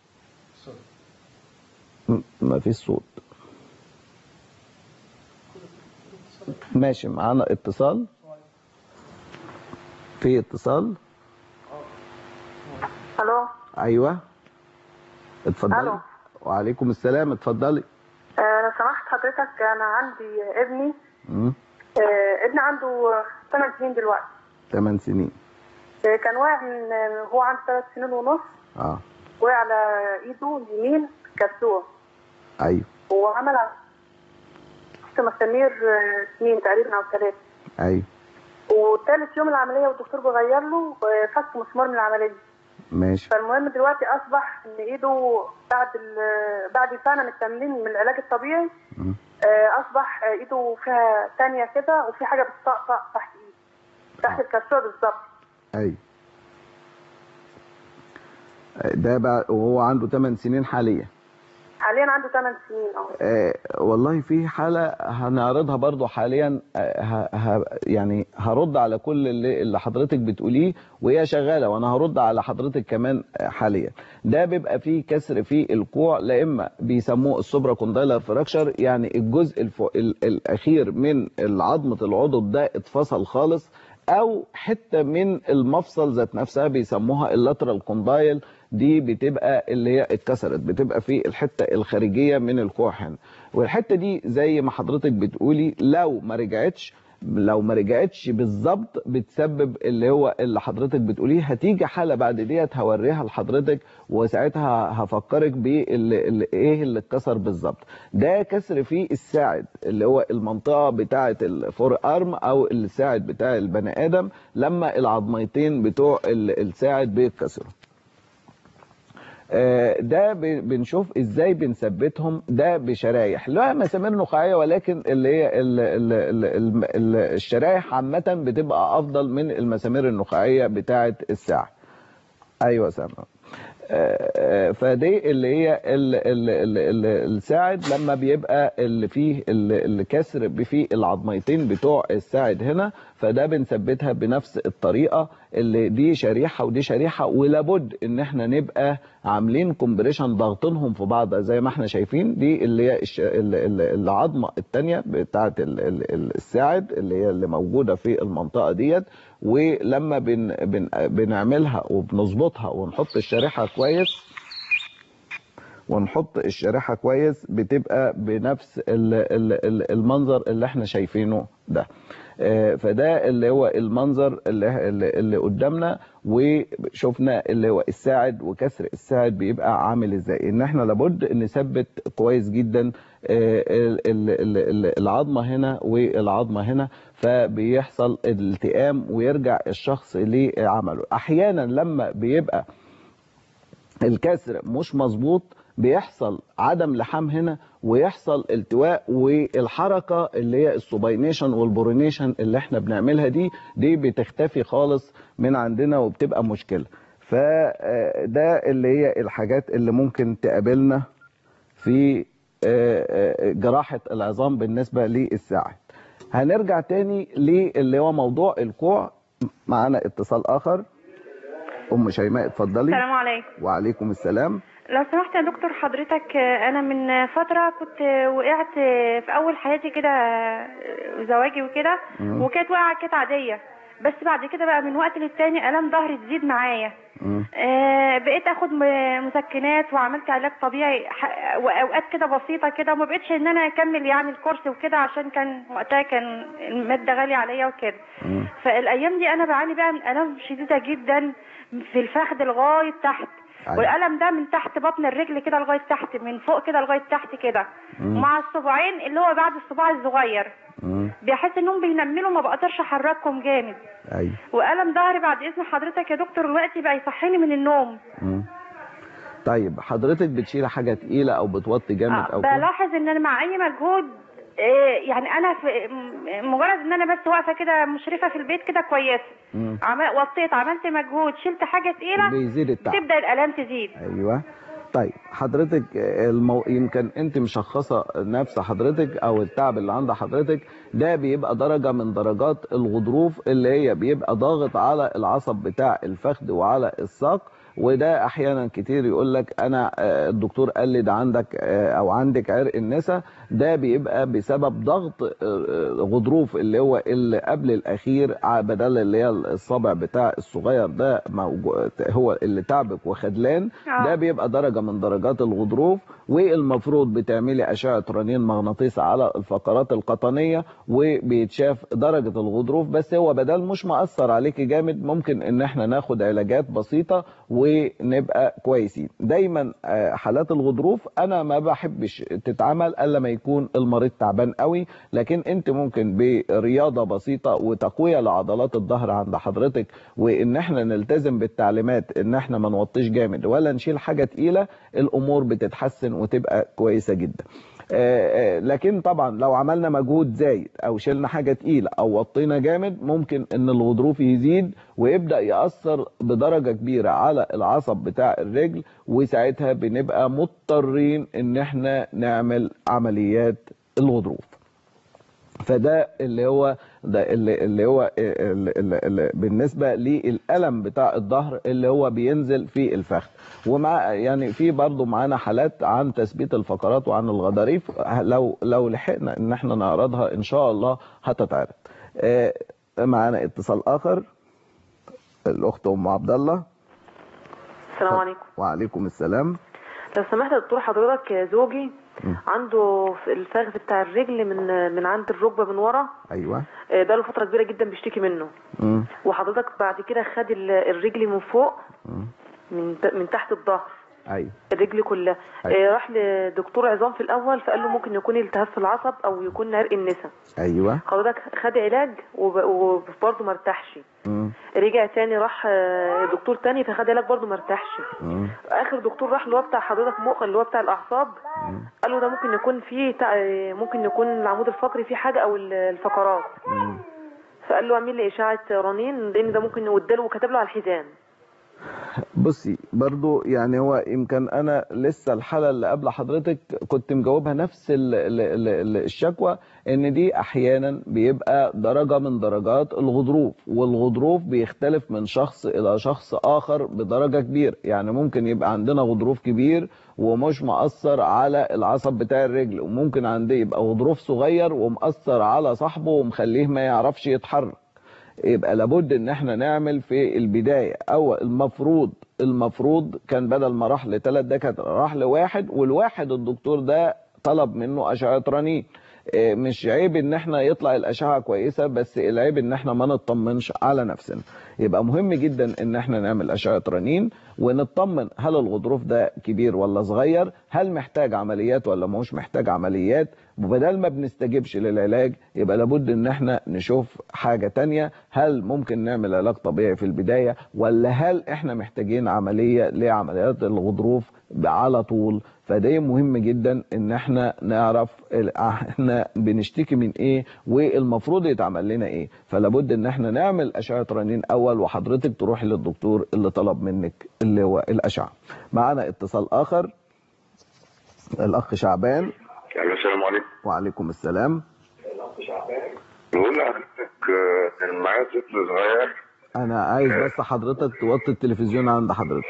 م- ما فيش صوت ماشي معانا اتصال في اتصال الو ايوه اتفضلي ألو. وعليكم السلام اتفضلي آه، لو سمحت حضرتك انا عندي ابني مم. آه، ابني عنده 8 سنين دلوقتي 8 سنين آه، كان واقع من آه، هو عنده 3 سنين ونص اه وقع على ايده اليمين كسوه ايوه وعمل ست مسامير آه، سنين تقريبا او ثلاثه ايوه وثالث يوم العمليه والدكتور بيغير له آه، فك مسمار من العمليه ماشي فالمهم دلوقتي اصبح ان ايده بعد ال- بعد سنه من التمرين من العلاج الطبيعي مم. آه، اصبح آه، ايده فيها تانية كده وفي حاجه بتطقطق تحت ايده تحت الكسوه بالظبط ايوه ده بقى وهو عنده 8 سنين حاليا حاليا عنده 8 سنين اه آه، والله في حالة هنعرضها برضو حاليا آه، ه- ه- يعني هرد على كل اللي, اللي حضرتك بتقوليه وهي شغالة وانا هرد على حضرتك كمان آه، حاليا ده بيبقى فيه كسر في الكوع لا اما بيسموه السوبرا كوندايلر فراكشر يعني الجزء الفو ال الاخير من عظمة العضد ده اتفصل خالص او حته من المفصل ذات نفسها بيسموها اللاترال كوندايل دي بتبقى اللي هي اتكسرت بتبقى في الحته الخارجيه من الكوع هنا والحته دي زي ما حضرتك بتقولي لو ما رجعتش لو ما رجعتش بالظبط بتسبب اللي هو اللي حضرتك بتقوليه هتيجي حاله بعد ديت هوريها لحضرتك وساعتها هفكرك بايه اللي اتكسر بالظبط ده كسر في الساعد اللي هو المنطقه بتاعه الفور ارم او الساعد بتاع البني ادم لما العظميتين بتوع ال- الساعد بيتكسروا آه، ده ب- بنشوف ازاي بنثبتهم ده بشرايح لا مسامير نخاعيه ولكن اللي هي ال ال ال ال ال الشرايح عامه بتبقى افضل من المسامير النخاعيه بتاعه الساعه ايوه سامع آه، آه، فدي اللي هي ال ال ال ال الساعد لما بيبقى اللي فيه ال- الكسر فيه العظميتين بتوع الساعد هنا فده بنثبتها بنفس الطريقه اللي دي شريحه ودي شريحه ولابد ان احنا نبقى عاملين كومبريشن ضاغطينهم في بعض زي ما احنا شايفين دي اللي هي الش- ال- ال- العظمه الثانيه بتاعه ال- ال- ال- الساعد اللي هي اللي موجوده في المنطقه ديت ولما بن بن بنعملها وبنظبطها ونحط الشريحه كويس ونحط الشريحه كويس بتبقى بنفس ال- ال- ال- المنظر اللي احنا شايفينه ده آه، فده اللي هو المنظر اللي, اللي اللي قدامنا وشفنا اللي هو الساعد وكسر الساعد بيبقى عامل ازاي ان احنا لابد نثبت كويس جدا آه، ال- ال- ال- ال- العظمه هنا والعظمه هنا فبيحصل التئام ويرجع الشخص لعمله احيانا لما بيبقى الكسر مش مظبوط بيحصل عدم لحام هنا ويحصل التواء والحركه اللي هي السوباينيشن والبورينيشن اللي احنا بنعملها دي دي بتختفي خالص من عندنا وبتبقى مشكله فده اللي هي الحاجات اللي ممكن تقابلنا في آه، آه، جراحه العظام بالنسبه للساعد هنرجع تاني للي هو موضوع الكوع معانا اتصال اخر ام شيماء اتفضلي السلام عليكم وعليكم السلام لو سمحت يا دكتور حضرتك آه، انا من فتره كنت آه، وقعت آه، في اول حياتي كده آه، زواجي وكده مم. وكانت وقعه كانت عاديه بس بعد كده بقى من وقت للتاني الام ظهري تزيد معايا مم. آه، بقيت اخد م- مسكنات وعملت علاج طبيعي ح- واوقات كده بسيطه كده وما بقتش ان انا اكمل يعني الكورس وكده عشان كان وقتها كان الماده غاليه عليا وكده مم. فالايام دي انا بعاني بقى من الام شديده جدا في الفخذ لغايه تحت أيوة. والالم ده من تحت بطن الرجل كده لغايه تحت من فوق كده لغايه تحت كده مم. مع الصباعين اللي هو بعد الصباع الصغير مم. بحس انهم بينملوا ما بقدرش احركهم جامد ايوه والم ظهري بعد اذن حضرتك يا دكتور دلوقتي بقى يصحيني من النوم مم. طيب حضرتك بتشيل حاجه تقيله او بتوطي جامد آه، او كده بلاحظ ان انا مع اي مجهود آه، يعني انا في م- مجرد ان انا بس واقفه كده مشرفه في البيت كده كويسه مم. عمل وطيت عملت مجهود شلت حاجه تقيله بيزيد التعب تبدا الالام تزيد ايوه طيب حضرتك المو... يمكن انت مشخصه نفس حضرتك او التعب اللي عند حضرتك ده بيبقى درجه من درجات الغضروف اللي هي بيبقى ضاغط على العصب بتاع الفخذ وعلى الساق وده احيانا كتير يقول لك انا آه، الدكتور قال لي ده عندك آه، او عندك عرق النسا ده بيبقى بسبب ضغط آه، آه، غضروف اللي هو اللي قبل الاخير ع- بدل اللي هي الصابع بتاع الصغير ده موجو- هو اللي تعبك وخدلان آه. ده بيبقى درجه من درجات الغضروف والمفروض بتعملي اشعه رنين مغناطيسي على الفقرات القطنيه وبيتشاف درجه الغضروف بس هو بدل مش مأثر عليكي جامد ممكن ان احنا ناخد علاجات بسيطه ونبقى كويسين دايما آه، حالات الغضروف انا ما بحبش تتعمل الا ما يكون المريض تعبان قوي لكن انت ممكن برياضه بسيطه وتقويه لعضلات الظهر عند حضرتك وان احنا نلتزم بالتعليمات ان احنا ما نوطيش جامد ولا نشيل حاجه تقيله الامور بتتحسن وتبقى كويسه جدا آه، آه، لكن طبعا لو عملنا مجهود زايد او شلنا حاجه تقيله او وطينا جامد ممكن ان الغضروف يزيد ويبدا ياثر بدرجه كبيره على العصب بتاع الرجل وساعتها بنبقى مضطرين ان احنا نعمل عمليات الغضروف فده اللي هو ده اللي, اللي هو اللي اللي اللي بالنسبه للالم بتاع الظهر اللي هو بينزل في الفخذ ومع يعني في برضه معانا حالات عن تثبيت الفقرات وعن الغضاريف لو لو لحقنا ان احنا نعرضها ان شاء الله هتتعرض آه، معانا اتصال اخر الاخت ام عبد الله السلام عليكم وعليكم السلام لو سمحت يا دكتور حضرتك زوجي مم. عنده في الفخذ بتاع الرجل من من عند الركبه من ورا ايوه آه، بقاله فتره كبيره جدا بيشتكي منه مم. وحضرتك بعد كده خد ال- الرجل من فوق مم. من ت- من تحت الظهر ايوه الرجل كلها أيوة. آه، راح لدكتور عظام في الاول فقال له ممكن يكون التهاب في العصب او يكون عرق النسا ايوه حضرتك خد علاج وب- وبرضه ما ارتاحش مم. رجع تاني راح آه، دكتور تاني فخد علاج برضه ما ارتاحش مم. اخر دكتور راح اللي هو بتاع حضرتك مخ اللي هو بتاع الاعصاب قال له ده ممكن يكون فيه تع- ممكن يكون العمود الفقري فيه حاجه او ال- الفقرات مم. فقال له اعمل لي اشعه رنين لان ده ممكن واداله وكتب له على الحزام بصي برضو يعني هو يمكن انا لسه الحاله اللي قبل حضرتك كنت مجاوبها نفس ال ال ال ال الشكوى ان دي احيانا بيبقى درجه من درجات الغضروف والغضروف بيختلف من شخص الى شخص اخر بدرجه كبيره يعني ممكن يبقى عندنا غضروف كبير ومش مأثر على العصب بتاع الرجل وممكن عندي يبقى غضروف صغير ومأثر على صاحبه ومخليه ما يعرفش يتحرك يبقى لابد ان احنا نعمل في البدايه او المفروض المفروض كان بدل ما راح لثلاث دكاتره راح لواحد والواحد الدكتور ده طلب منه اشعه رنين إيه، مش عيب ان احنا يطلع الاشعه كويسه بس العيب ان احنا ما نطمنش على نفسنا يبقى مهم جدا ان احنا نعمل اشعه رنين ونطمن هل الغضروف ده كبير ولا صغير هل محتاج عمليات ولا مش محتاج عمليات وبدل ما بنستجيبش للعلاج يبقى لابد ان احنا نشوف حاجة تانية هل ممكن نعمل علاج طبيعي في البداية ولا هل احنا محتاجين عملية لعمليات الغضروف على طول فده مهم جدا ان احنا نعرف ال- احنا بنشتكي من ايه والمفروض يتعمل لنا ايه فلابد ان احنا نعمل اشعه رنين اول وحضرتك تروحي للدكتور اللي طلب منك اللي هو الاشعه معانا اتصال اخر الاخ شعبان يعني السلام عليكم وعليكم السلام بقول لحضرتك آه، كان معايا طفل صغير انا عايز بس حضرتك توطي التلفزيون عند حضرتك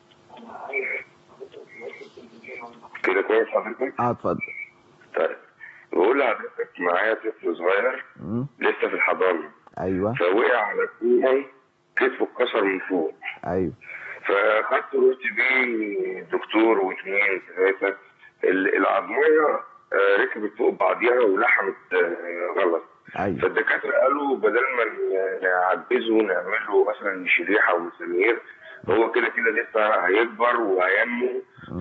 كده كويس حضرتك اه اتفضل طيب بقول لحضرتك معايا طفل صغير مم. لسه في الحضانه ايوه فوقع على كوعه كتفه اتكسر من فوق ايوه فاخدت رحت بيه دكتور واثنين ثلاثه ال- العظميه آه، ركبت فوق بعضيها ولحمت آه، غلط ايوه فالدكاتره قالوا بدل ما ن- نعجزه نعمل له مثلا شريحه ومسامير هو كده كده لسه هيكبر وهينمو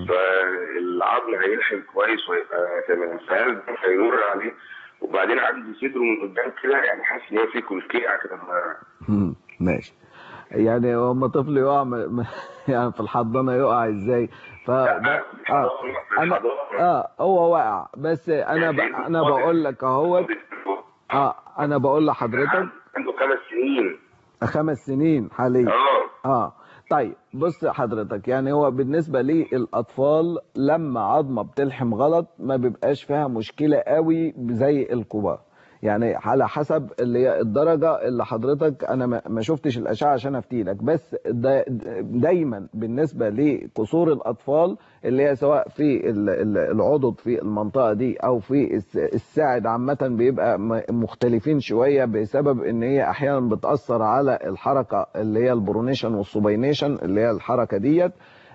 فالعظم هيلحم كويس ويبقى تمام فهل ده هيضر عليه وبعدين عندي صدره من قدام كده يعني حاسس ان هو فيه كلكيعه كده صغيره مم. ماشي يعني هو طفل يقع م... م- يعني في الحضانه يقع ازاي ف لا، في اه الحضانة، في انا الحضانة. اه هو واقع بس انا ب... انا بقول لك اهوت اه انا بقول لحضرتك عنده خمس سنين خمس سنين حاليا اه اه طيب بص حضرتك يعني هو بالنسبة للأطفال لما عظمة بتلحم غلط ما بيبقاش فيها مشكلة قوي زي الكبار يعني على حسب اللي هي الدرجة اللي حضرتك أنا ما ما شفتش الأشعة عشان أفتيلك بس دا دايما بالنسبة لكسور الأطفال اللي هي سواء في ال- ال- العضد في المنطقة دي أو في الس- الساعد عامة بيبقى م- مختلفين شوية بسبب إن هي أحيانا بتأثر على الحركة اللي هي البرونيشن والسوبينيشن اللي هي الحركة ديت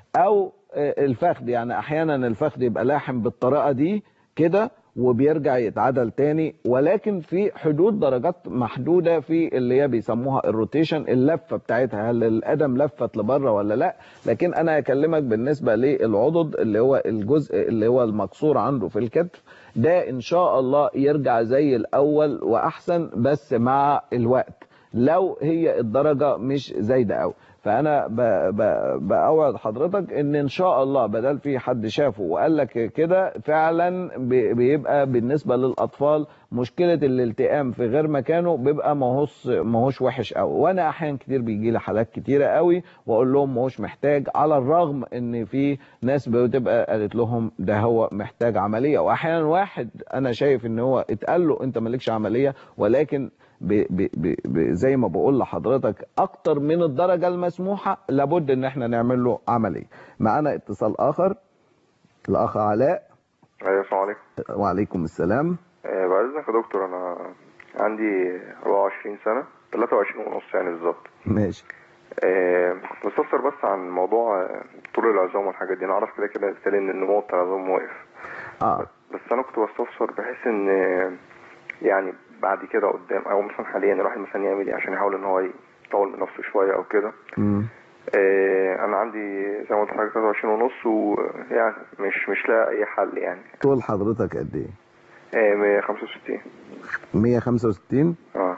أو آه، الفخذ يعني أحيانا الفخذ يبقى لاحم بالطريقة دي كده وبيرجع يتعدل تاني ولكن في حدود درجات محدودة في اللي هي بيسموها الروتيشن اللفة بتاعتها هل القدم لفت لبره ولا لا لكن انا هكلمك بالنسبة للعضد اللي هو الجزء اللي هو المكسور عنده في الكتف ده ان شاء الله يرجع زي الاول واحسن بس مع الوقت لو هي الدرجة مش زايدة قوي فانا ب... ب... باوعد حضرتك ان ان شاء الله بدل في حد شافه وقال لك كده فعلا بي- بيبقى بالنسبه للاطفال مشكله الالتئام في غير مكانه بيبقى ماهوش ماهوش وحش قوي وانا احيانا كتير بيجي لي حالات كتيره قوي واقول لهم ماهوش محتاج على الرغم ان في ناس بتبقى قالت لهم ده هو محتاج عمليه واحيانا واحد انا شايف ان هو اتقال له انت مالكش عمليه ولكن ب ب ب ب زي ما بقول لحضرتك اكتر من الدرجه المسموحه لابد ان احنا نعمل له عمليه معانا اتصال اخر الاخ علاء ايوه السلام عليكم وعليكم السلام آه، بعد اذنك يا دكتور انا عندي 24 سنه 23 ونص يعني بالظبط ماشي آه، كنت بستفسر بس عن موضوع آه، طول العظام والحاجات دي انا اعرف كده كده بالتالي ان النمو بتاع العظام واقف اه بس انا كنت بستفسر بحيث ان آه، يعني بعد كده قدام او مثلا حاليا الواحد مثلا يعمل ايه عشان يحاول ان هو يطول من نفسه شويه او كده مم. آه، انا عندي زي ما قلت لحضرتك 23 ونص ويعني مش مش لاقي اي حل يعني طول حضرتك قد ايه آه، 165 165 اه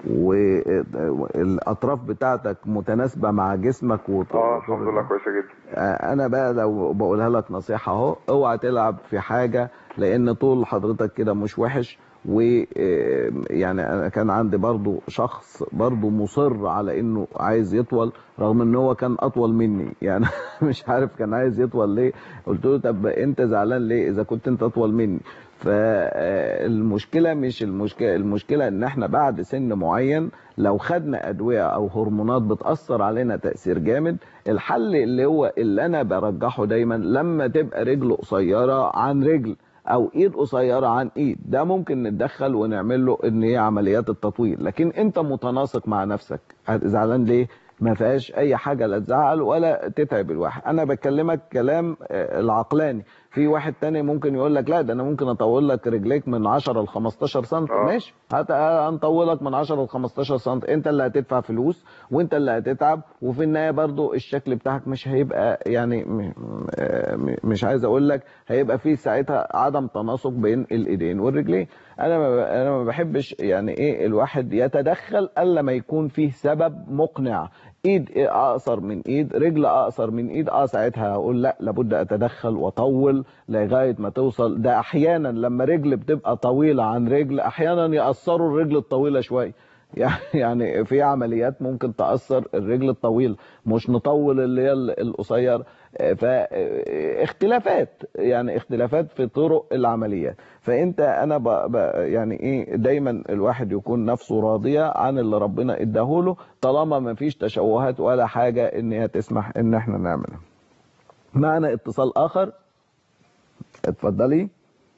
والاطراف بتاعتك متناسبه مع جسمك وطول اه الحمد لله كويسه جدا آه، انا بقى لو بقولها لك نصيحة اهو اوعى تلعب في حاجة لان طول حضرتك كده مش وحش و آه، يعني انا كان عندي برضو شخص برضو مصر على انه عايز يطول رغم ان هو كان اطول مني يعني مش عارف كان عايز يطول ليه قلت له طب انت زعلان ليه اذا كنت انت اطول مني فالمشكلة مش المشكلة المشكلة ان احنا بعد سن معين لو خدنا ادوية او هرمونات بتأثر علينا تأثير جامد الحل اللي هو اللي انا برجحه دايما لما تبقى رجل قصيرة عن رجل او ايد قصيرة عن ايد ده ممكن نتدخل ونعمل له ان هي عمليات التطويل لكن انت متناسق مع نفسك زعلان ليه ما فيهاش اي حاجة لا تزعل ولا تتعب الواحد انا بكلمك كلام آه، العقلاني في واحد تاني ممكن يقول لك لا ده انا ممكن اطول لك رجليك من 10 ل 15 سم آه. ماشي هت- هنطولك من 10 ل 15 سم انت اللي هتدفع فلوس وانت اللي هتتعب وفي النهايه برضو الشكل بتاعك مش هيبقى يعني م- م- مش عايز اقول لك هيبقى فيه ساعتها عدم تناسق بين الايدين والرجلين انا ما ب- انا ما بحبش يعني ايه الواحد يتدخل الا ما يكون فيه سبب مقنع ايد اقصر من ايد رجل اقصر من ايد اه ساعتها هقول لا لابد اتدخل واطول لغايه ما توصل ده احيانا لما رجل بتبقى طويله عن رجل احيانا ياثروا الرجل الطويله شويه يعني في عمليات ممكن تاثر الرجل الطويل مش نطول اللي هي القصير فاختلافات يعني اختلافات في طرق العمليات فانت انا ب ب يعني ايه دايما الواحد يكون نفسه راضيه عن اللي ربنا اداهوله طالما ما فيش تشوهات ولا حاجه ان هي تسمح ان احنا نعملها معنا اتصال اخر اتفضلي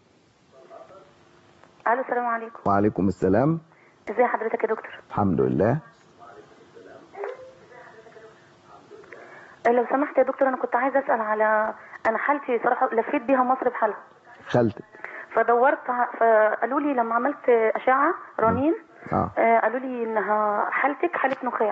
الو السلام عليكم وعليكم السلام ازي حضرتك يا دكتور الحمد لله لو سمحت يا دكتور انا كنت عايزه اسال على انا حالتي صراحه لفيت بيها مصر بحالها خالتك فدورت ع- فقالوا لي لما عملت اشعه رنين اه آه، قالوا لي انها حالتك حاله نخاع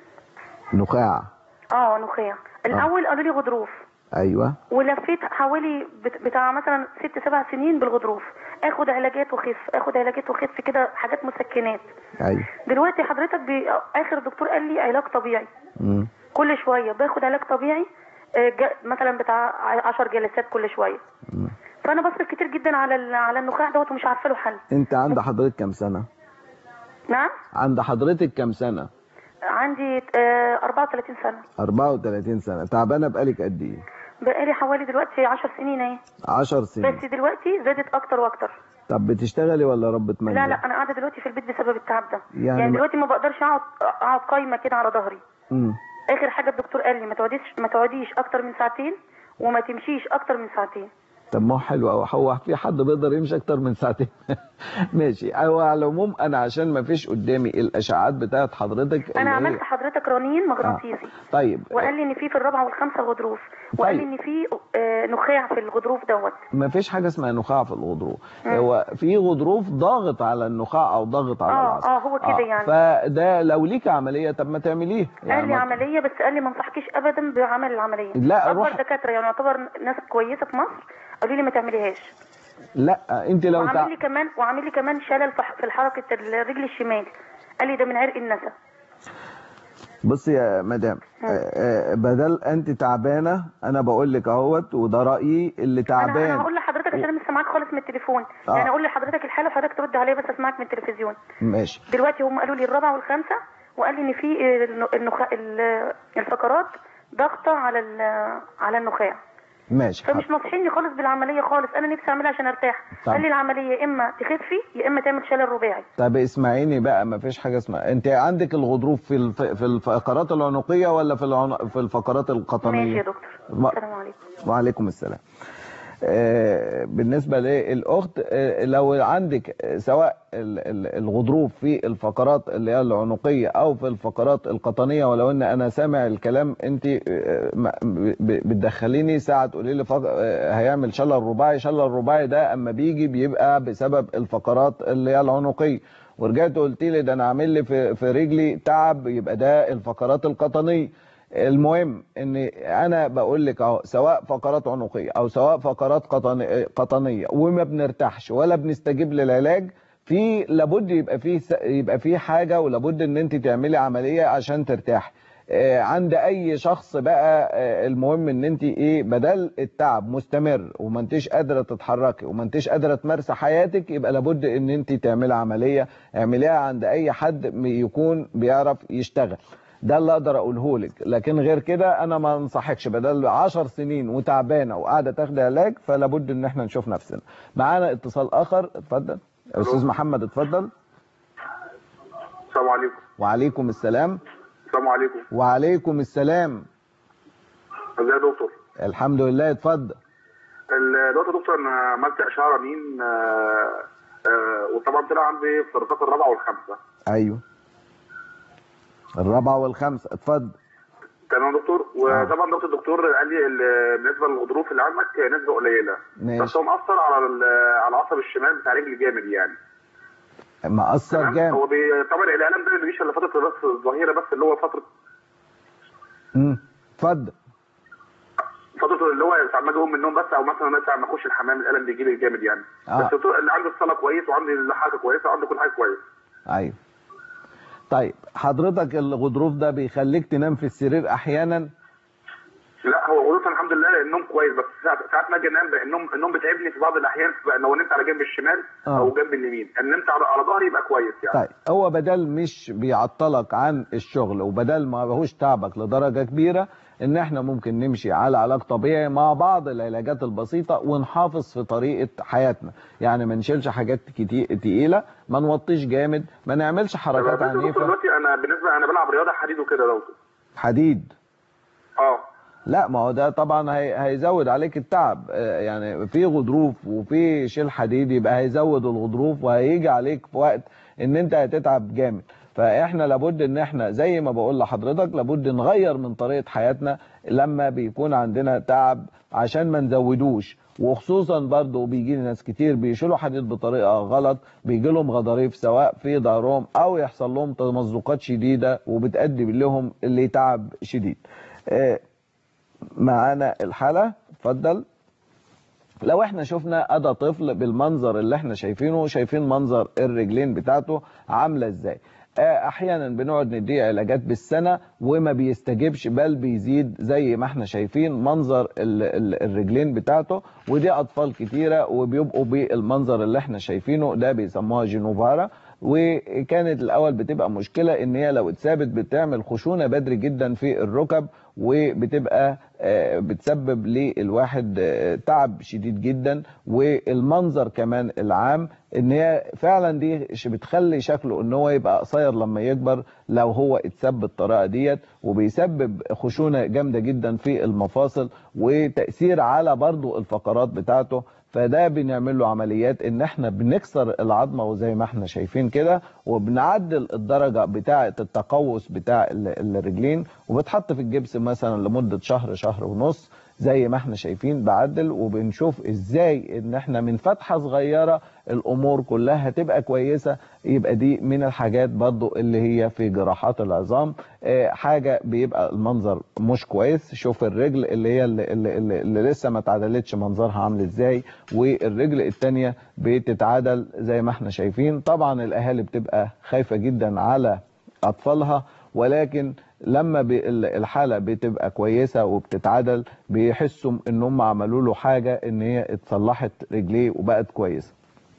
نخاع اه نخاع الاول قالوا لي غضروف ايوه ولفيت حوالي بت- بتاع مثلا ست سبع سنين بالغضروف اخد علاجات وخف اخد علاجات وخف كده حاجات مسكنات ايوه دلوقتي حضرتك بي... اخر دكتور قال لي علاج طبيعي مم. كل شويه باخد علاج طبيعي آه، ج- مثلا بتاع 10 جلسات كل شويه مم. فانا بصرف كتير جدا على ال- على النخاع دوت ومش عارفه له حل انت عند حضرتك كام سنه نعم عند حضرتك كام سنه عندي آه، 34 سنه 34 سنه تعبانه بقالك قد ايه بقالي حوالي دلوقتي 10 سنين اهي 10 سنين بس دلوقتي زادت اكتر واكتر طب بتشتغلي ولا ربة منزل لا لا انا قاعده دلوقتي في البيت بسبب التعب ده يعني يعني, ما- دلوقتي ما بقدرش اقعد اقعد قايمه كده على ظهري مم. اخر حاجه الدكتور قال لي ما تقعديش ما تقعديش اكتر من ساعتين وما تمشيش اكتر من ساعتين طب ما هو حلو أوي هو في حد بيقدر يمشي اكتر من ساعتين ماشي هو على العموم انا عشان ما فيش قدامي الاشعاعات بتاعت حضرتك انا اللي هي- عملت حضرتك رنين مغناطيسي طيب وقال لي ان في في الرابعه والخامسه غضروف وقال لي طيب. ان في آه، نخاع في الغضروف دوت ما فيش حاجه اسمها نخاع في الغضروف هو في غضروف ضاغط على النخاع او ضاغط على آه، العصب آه، هو كده يعني. فده لو ليك عمليه طب ما تعمليه قال لي ما- عمليه بس قال لي ما انصحكيش ابدا بعمل العمليه لا، اكبر روح- دكاتره يعني يعتبر ناس كويسه في مصر قالوا لي ما تعمليهاش لا انت لو تع... وعامل لي كمان وعامل لي كمان شلل في ح- في حركه الرجل الشمال قال لي ده من عرق النسا بصي يا مدام آه، آه، بدل انت تعبانه انا بقول لك اهوت وده رايي اللي انا انا تعبان هقول لحضرتك عشان انا مش سامعاك خالص من التليفون آه. يعني اقول لحضرتك الحاله وحضرتك ترد عليا بس اسمعك من التلفزيون ماشي دلوقتي هم قالوا لي الرابعه والخامسه وقال لي ان في الن- النخاع ال- الفقرات ضغطه على ال- على النخاع ماشي فمش ناصحيني خالص بالعمليه خالص انا نفسي اعملها عشان ارتاح طب. قال لي العمليه يا اما تخفي يا اما تعمل شلل رباعي طب اسمعيني بقى ما فيش حاجه اسمها انت عندك الغضروف في الف... في الفقرات العنقيه ولا في العن... في الفقرات القطنيه ماشي يا دكتور ما- السلام عليكم وعليكم السلام آه، بالنسبة للأخت آه، لو عندك آه، سواء ال- ال- الغضروف في الفقرات اللي هي العنقية أو في الفقرات القطنية ولو أن أنا سامع الكلام أنت آه، ما- ب- بتدخليني ساعة تقولي لي فق- آه، هيعمل شلل رباعي شلل رباعي ده أما بيجي بيبقى بسبب الفقرات اللي هي العنقية ورجعت قلت لي ده أنا عامل لي في في رجلي تعب يبقى ده الفقرات القطنية المهم ان انا بقول لك اهو سواء فقرات عنقيه او سواء فقرات قطني- قطنيه وما بنرتاحش ولا بنستجيب للعلاج في لابد يبقى في يبقى في حاجه ولابد ان انت تعملي عمليه عشان ترتاحي آه، عند اي شخص بقى آه، المهم ان انت ايه بدل التعب مستمر وما انتش قادره تتحركي وما انتش قادره تمارسي حياتك يبقى لابد ان انت تعملي عمليه اعمليها عند اي حد يكون بيعرف يشتغل ده اللي اقدر اقوله لك لكن غير كده انا ما انصحكش بدل 10 سنين وتعبانه وقاعده تاخدي علاج فلا بد ان احنا نشوف نفسنا معانا اتصال اخر اتفضل يا استاذ محمد اتفضل السلام عليكم وعليكم السلام السلام عليكم وعليكم السلام ازي يا دكتور الحمد لله اتفضل ال- دلوقتي يا دكتور انا عملت اشعه رنين آه، آه، وطبعا طلع عندي في الرصاص الرابعه والخامسه ايوه الرابعه والخامسه اتفضل تمام يا دكتور وطبعا دكتور الدكتور قال لي ال- بالنسبه للغضروف اللي عندك نسبه قليله ماشي. بس هو مأثر على ال- على العصب الشمال بتاع رجلي جامد يعني مأثر تمام جامد هو بي... طبعا الالم ده ما بيجيش الا فتره بس الظهيره بس اللي هو فتره مم. اتفضل فتره اللي هو ساعه ما اجي اقوم من النوم بس او مثلا ساعه ما اخش الحمام الالم بيجي لي جامد يعني آه. بس الدكتور اللي عندي الصلاه كويس وعندي الحركه كويسه وعندي كل حاجه كويس ايوه طيب حضرتك الغضروف ده بيخليك تنام في السرير احيانا لا هو غضروف الحمد لله النوم كويس بس ساعات ساعات ما اجي انام بقى النوم النوم بتعبني في بعض الاحيان بقى لو نمت على جنب الشمال آه. او جنب اليمين ان نمت على على ظهري يبقى كويس يعني طيب هو بدل مش بيعطلك عن الشغل وبدل ما بهوش تعبك لدرجة كبيرة ان احنا ممكن نمشي على علاج طبيعي مع بعض العلاجات البسيطة ونحافظ في طريقة حياتنا يعني ما نشيلش حاجات كتي- تقيلة ما نوطيش جامد ما نعملش حركات بس يا دكتور عنيفة دلوقتي انا بالنسبه انا بلعب رياضه حديد وكده يا دكتور حديد اه لا ما هو ده طبعا هي هيزود عليك التعب آه، يعني في غضروف وفي شيل حديد يبقى هيزود الغضروف وهيجي عليك في وقت ان انت هتتعب جامد فاحنا لابد ان احنا زي ما بقول لحضرتك لابد نغير من طريقة حياتنا لما بيكون عندنا تعب عشان ما نزودوش وخصوصا برضه بيجي لي ناس كتير بيشيلوا حديد بطريقه غلط بيجي لهم غضاريف سواء في ظهرهم او يحصل لهم تمزقات شديده وبتؤدي لهم لتعب شديد. آه، معانا الحالة اتفضل لو احنا شفنا ادى طفل بالمنظر اللي احنا شايفينه شايفين منظر الرجلين بتاعته عاملة ازاي آه، احيانا بنقعد نديه علاجات بالسنة وما بيستجيبش بل بيزيد زي ما احنا شايفين منظر ال- ال- الرجلين بتاعته ودي اطفال كتيرة وبيبقوا بالمنظر اللي احنا شايفينه ده بيسموها جينوفارا وكانت الاول بتبقى مشكله ان هي لو اتثابت بتعمل خشونه بدري جدا في الركب وبتبقى آه، بتسبب للواحد آه، تعب شديد جدا والمنظر كمان العام ان هي فعلا دي ش- بتخلي شكله ان هو يبقى قصير لما يكبر لو هو اتثبت بالطريقه ديت وبيسبب خشونه جامده جدا في المفاصل وتاثير على برضو الفقرات بتاعته فده بنعمل له عمليات ان احنا بنكسر العظمه وزي ما احنا شايفين كده وبنعدل الدرجه بتاعه التقوس بتاع ال- الرجلين وبتحط في الجبس مثلا لمده شهر شهر ونص زي ما احنا شايفين بعدل وبنشوف ازاي ان احنا من فتحه صغيره الامور كلها هتبقى كويسه يبقى دي من الحاجات برضو اللي هي في جراحات العظام آه، حاجه بيبقى المنظر مش كويس شوف الرجل اللي هي اللي, اللي, اللي, اللي لسه ما اتعدلتش منظرها عامل ازاي والرجل التانية بتتعدل زي ما احنا شايفين طبعا الاهالي بتبقى خايفه جدا على اطفالها ولكن لما بي- ال- الحاله بتبقى كويسه وبتتعدل بيحسوا ان هم عملوا له حاجه ان هي اتصلحت رجليه وبقت كويسه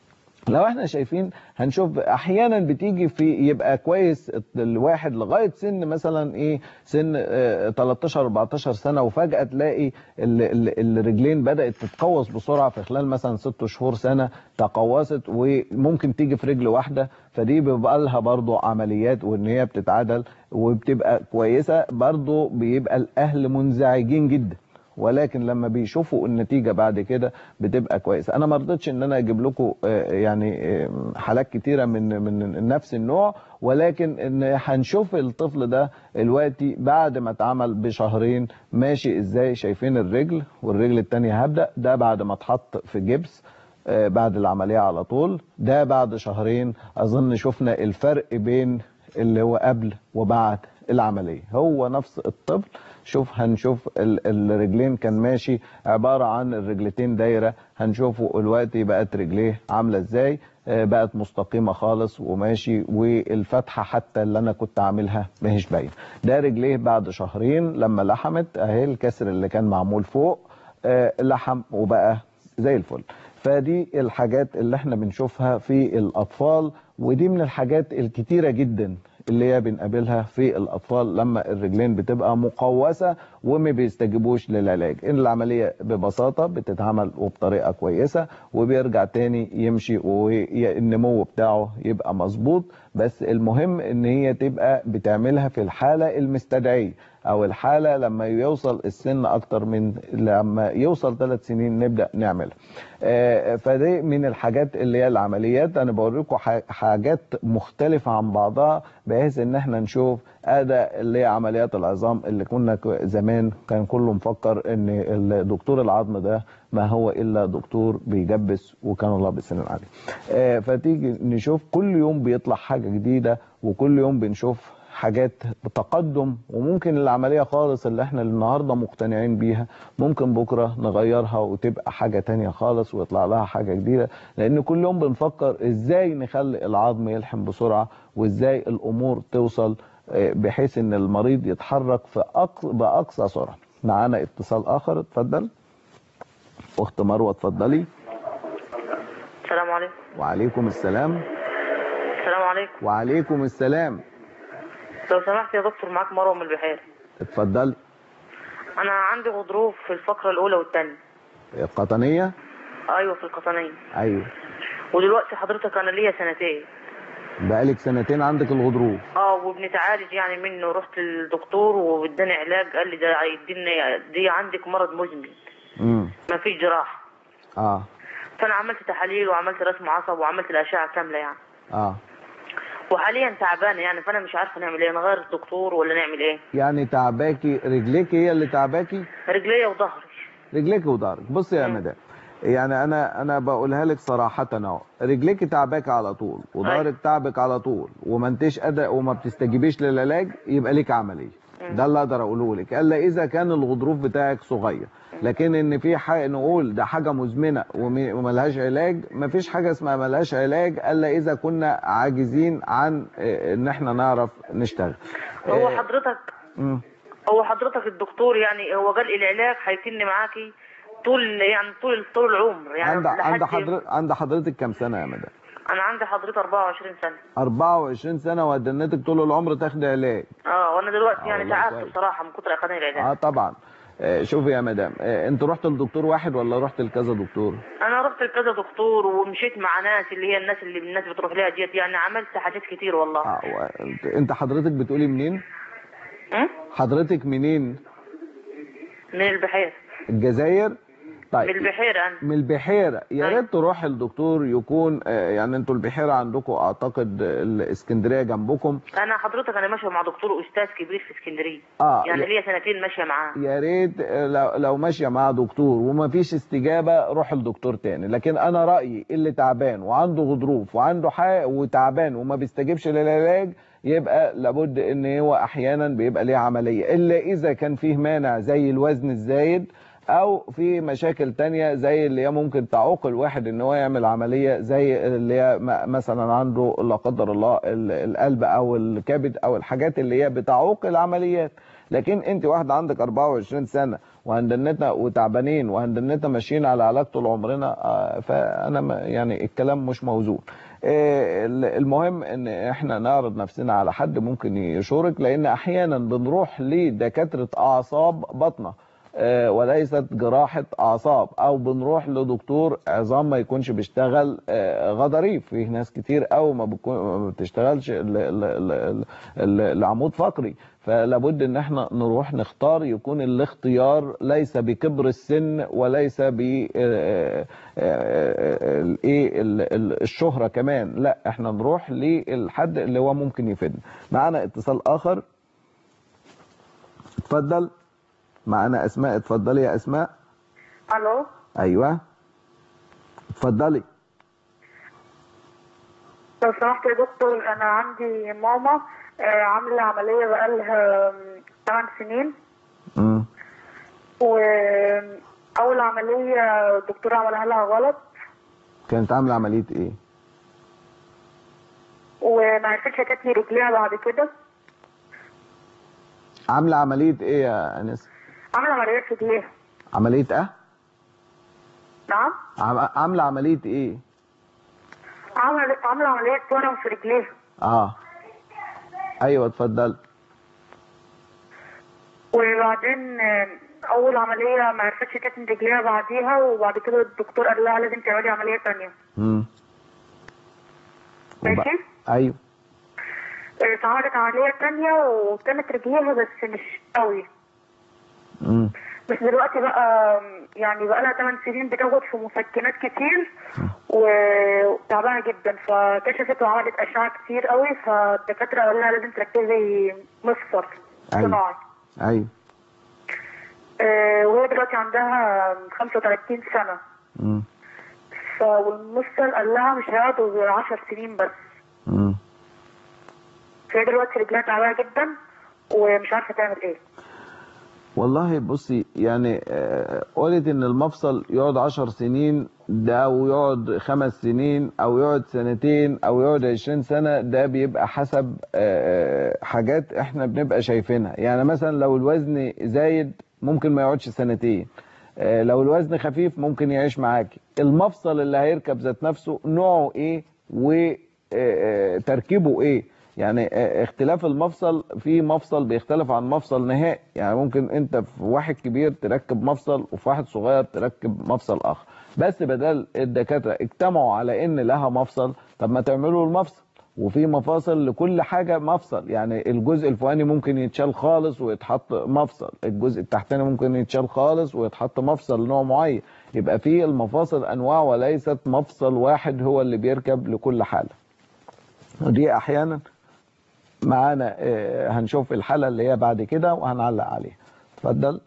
لو احنا شايفين هنشوف احيانا بتيجي في يبقى كويس الواحد لغايه سن مثلا ايه سن آه، 13 14 سنه وفجاه تلاقي ال- ال- الرجلين بدات تتقوس بسرعه في خلال مثلا 6 شهور سنه تقوست وممكن تيجي في رجل واحده فدي بيبقى لها برضو عمليات وان هي بتتعدل وبتبقى كويسه برضو بيبقى الاهل منزعجين جدا ولكن لما بيشوفوا النتيجه بعد كده بتبقى كويسه انا ما رضيتش ان انا اجيب لكم آه، يعني آه، حالات كتيره من من نفس النوع ولكن ان هنشوف الطفل ده دلوقتي بعد ما اتعمل بشهرين ماشي ازاي شايفين الرجل والرجل التانية هبدا ده بعد ما اتحط في جبس آه، بعد العمليه على طول ده بعد شهرين اظن شفنا الفرق بين اللي هو قبل وبعد العمليه هو نفس الطفل شوف هنشوف ال- الرجلين كان ماشي عباره عن الرجلتين دايره هنشوفه دلوقتي بقت رجليه عامله ازاي آه، بقت مستقيمه خالص وماشي والفتحه حتى اللي انا كنت عاملها ماهيش باينه ده رجليه بعد شهرين لما لحمت اهي الكسر اللي كان معمول فوق آه، لحم وبقى زي الفل فدي الحاجات اللي احنا بنشوفها في الاطفال ودي من الحاجات الكتيره جدا اللي هي بنقابلها في الاطفال لما الرجلين بتبقى مقوسه وما بيستجيبوش للعلاج ان العمليه ببساطه بتتعمل وبطريقه كويسه وبيرجع تاني يمشي والنمو بتاعه يبقى مظبوط بس المهم ان هي تبقى بتعملها في الحاله المستدعيه او الحاله لما يوصل السن اكتر من لما يوصل ثلاث سنين نبدا نعملها آه، فدي من الحاجات اللي هي العمليات انا بوريكم ح- حاجات مختلفه عن بعضها بحيث ان احنا نشوف هذا اللي هي عمليات العظام اللي كنا ك- زمان كان كله مفكر ان الدكتور العظم ده ما هو الا دكتور بيجبس وكان الله بالسلام عليه آه، فتيجي نشوف كل يوم بيطلع حاجه جديده وكل يوم بنشوف حاجات بتقدم وممكن العملية خالص اللي احنا النهاردة مقتنعين بيها ممكن بكرة نغيرها وتبقى حاجة تانية خالص ويطلع لها حاجة جديدة لان كل يوم بنفكر ازاي نخلي العظم يلحم بسرعة وازاي الامور توصل آه، بحيث ان المريض يتحرك في أق... باقصى سرعة معانا اتصال اخر اتفضل اخت مروة اتفضلي السلام عليكم وعليكم السلام السلام عليكم وعليكم السلام لو سمحت يا دكتور معاك مروه من البحير اتفضلي انا عندي غضروف في الفقره الاولى والثانيه قطنية ايوه في القطنيه ايوه ودلوقتي حضرتك انا ليا سنتين بقالك سنتين عندك الغضروف اه وبنتعالج يعني منه رحت للدكتور واداني علاج قال لي ده هيديني دي عندك مرض مزمن امم ما فيش جراحه اه فانا عملت تحاليل وعملت رسم عصب وعملت الاشعه كامله يعني اه وحاليا تعبانه يعني فانا مش عارفه نعمل ايه نغير الدكتور ولا نعمل ايه يعني تعباكي رجليك هي اللي تعباكي رجليا وظهري رجليك وضهرك بصي يا مدام يعني انا انا بقولها لك صراحه اهو رجليك تعباك على طول وظهرك تعبك على طول وما انتش قادره وما بتستجيبيش للعلاج يبقى ليك عمليه ده اللي اقدر اقوله لك الا اذا كان الغضروف بتاعك صغير لكن ان في حاجه نقول ده حاجه مزمنه وم- وملهاش علاج مفيش حاجه اسمها ملهاش علاج الا اذا كنا عاجزين عن آه، ان احنا نعرف نشتغل هو آه، حضرتك مم. هو حضرتك الدكتور يعني هو قال العلاج هيتم معاكي طول يعني طول طول العمر يعني عند عند لحد- حضرتك عند حضرتك كام سنه يا مدام انا عندي حضرتك 24 سنه 24 سنه ودنتك طول العمر تاخدي علاج اه وانا دلوقتي آه يعني والله تعبت كويس. بصراحه من كتر اخذاني العلاج اه طبعا آه، شوفي يا مدام آه، انت رحت لدكتور واحد ولا رحت لكذا دكتور انا رحت لكذا دكتور ومشيت مع ناس اللي هي الناس اللي الناس بتروح لها ديت يعني عملت حاجات كتير والله آه و- انت- انت حضرتك بتقولي منين أم؟ حضرتك منين من البحير الجزائر من البحيره انا من البحيره يا ريت تروح الدكتور يكون آه، يعني انتوا البحيره عندكم اعتقد الاسكندريه جنبكم انا حضرتك انا ماشيه مع دكتور استاذ كبير في اسكندريه آه، يعني يا- ليا سنتين ماشيه معاه يا ريت آه، لو لو ماشيه مع دكتور وما فيش استجابه روح لدكتور تاني لكن انا رايي اللي تعبان وعنده غضروف وعنده حق وتعبان وما بيستجيبش للعلاج يبقى لابد ان هو احيانا بيبقى ليه عمليه الا اذا كان فيه مانع زي الوزن الزايد او في مشاكل تانية زي اللي هي ممكن تعوق الواحد ان هو يعمل عمليه زي اللي هي م- مثلا عنده لا قدر الله ال- القلب او الكبد او الحاجات اللي هي بتعوق العمليات لكن انت واحده عندك 24 سنه وهندنتنا وتعبانين وهندنتنا ماشيين على علاج طول عمرنا آه، فانا ما- يعني الكلام مش موزون آه، المهم ان احنا نعرض نفسنا على حد ممكن يشورك لان احيانا بنروح لدكاتره اعصاب بطنه آه، وليست جراحة أعصاب أو بنروح لدكتور عظام ما يكونش بيشتغل آه، غضاريف في ناس كتير أوي ما, بتكون ما بتشتغلش ال- ال- ال- ال- ال- العمود فقري فلابد ان احنا نروح نختار يكون الاختيار ليس بكبر السن وليس ب آه، آه، آه، الايه ال- ال- الشهرة كمان لا احنا نروح للحد اللي هو ممكن يفيدنا معانا اتصال اخر اتفضل معانا اسماء اتفضلي يا اسماء الو ايوه اتفضلي لو سمحت يا دكتور انا عندي ماما آه، عامله عمليه بقالها 8 سنين امم واول عمليه الدكتور عملها لها غلط كانت عامله عمليه ايه وما عرفتش تتني رجليها بعد كده عامله عمليه ايه يا انس عامله عمليه في رجليها عمليه اه نعم عم- عامله عمليه ايه عامله عامله عمليه ورم في رجليها اه ايوه اتفضل وبعدين آه، اول عمليه ما عرفتش تتني رجليها بعديها وبعد كده الدكتور قال لها لازم تعملي عمليه تانية امم ماشي ايوه آه، اتعملت عمليه تانية وكانت رجليها بس مش قوي امم بس دلوقتي بقى يعني بقى لها 8 سنين بتاخد في مسكنات كتير و- وتعبانه جدا فكشفت وعملت اشعه كتير قوي فالدكاتره قالوا لها لازم تركزي مفصل أيوة. صناعي ايوه آه، وهي دلوقتي عندها 35 سنه مم. فالمفصل قال لها مش هيقعدوا غير 10 سنين بس مم. فهي دلوقتي رجلها تعبانه جدا ومش عارفه تعمل ايه والله بصي يعني آه، قلت ان المفصل يقعد عشر سنين ده او يقعد خمس سنين او يقعد سنتين او يقعد عشرين سنة ده بيبقى حسب آه، حاجات احنا بنبقى شايفينها يعني مثلا لو الوزن زايد ممكن ما يقعدش سنتين آه، لو الوزن خفيف ممكن يعيش معاكي المفصل اللي هيركب ذات نفسه نوعه ايه وتركيبه ايه يعني آه، اختلاف المفصل في مفصل بيختلف عن مفصل نهائي يعني ممكن انت في واحد كبير تركب مفصل وفي واحد صغير تركب مفصل اخر بس بدل الدكاتره اجتمعوا على ان لها مفصل طب ما تعملوا المفصل وفي مفاصل لكل حاجه مفصل يعني الجزء الفوقاني ممكن يتشال خالص ويتحط مفصل الجزء التحتاني ممكن يتشال خالص ويتحط مفصل نوع معين يبقى في المفاصل انواع وليست مفصل واحد هو اللي بيركب لكل حاله ودي احيانا معانا آه، هنشوف الحالة اللي هي بعد كده وهنعلق عليها اتفضل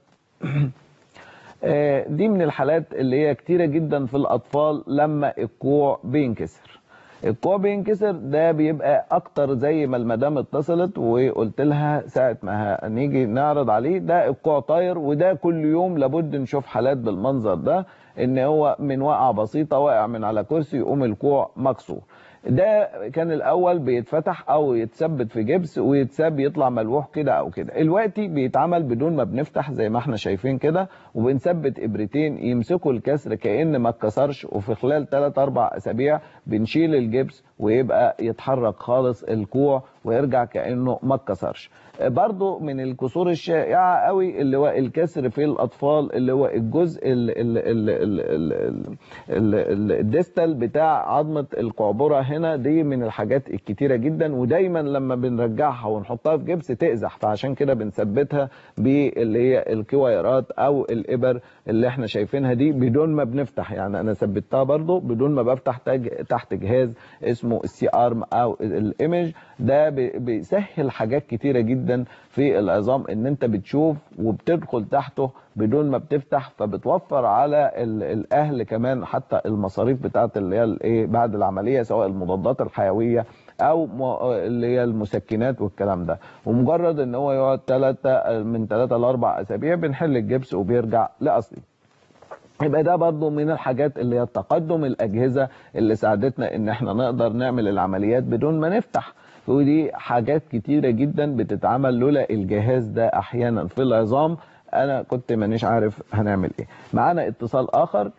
آه، دي من الحالات اللي هي كتيرة جدا في الأطفال لما الكوع بينكسر الكوع بينكسر ده بيبقى أكتر زي ما المدام اتصلت وقلت لها ساعة ما هنيجي نعرض عليه ده الكوع طاير وده كل يوم لابد نشوف حالات بالمنظر ده ان هو من وقعة بسيطة واقع من على كرسي يقوم الكوع مكسور ده كان الاول بيتفتح او يتثبت في جبس ويتساب يطلع ملوح كده او كده دلوقتي بيتعمل بدون ما بنفتح زي ما احنا شايفين كده وبنثبت ابرتين يمسكوا الكسر كأن ما اتكسرش وفي خلال 3 4 اسابيع بنشيل الجبس ويبقى يتحرك خالص الكوع ويرجع كأنه ما اتكسرش برضو من الكسور الشائعة قوي اللي هو الكسر في الأطفال اللي هو الجزء ال ال ال ال ال ال ال الديستال بتاع عظمة القعبرة هنا دي من الحاجات الكتيرة جدا ودايما لما بنرجعها ونحطها في جبس تقزح فعشان كده بنثبتها باللي هي الكويرات أو الإبر اللي احنا شايفينها دي بدون ما بنفتح يعني أنا ثبتها برضو بدون ما بفتح تاج- تحت جهاز اسمه السي ارم أو الايمج ده بي- بيسهل حاجات كتيرة جدا في العظام ان انت بتشوف وبتدخل تحته بدون ما بتفتح فبتوفر على ال- الاهل كمان حتى المصاريف بتاعت اللي هي الايه بعد العملية سواء المضادات الحيوية او م- اللي هي المسكنات والكلام ده ومجرد ان هو يقعد ثلاثة من ثلاثة لاربع اسابيع بنحل الجبس وبيرجع لاصله يبقى ده برضو من الحاجات اللي هي تقدم الأجهزة اللي ساعدتنا إن احنا نقدر نعمل العمليات بدون ما نفتح ودي حاجات كتيرة جدا بتتعمل لولا الجهاز ده أحيانا في العظام أنا كنت مانيش عارف هنعمل إيه معانا اتصال آخر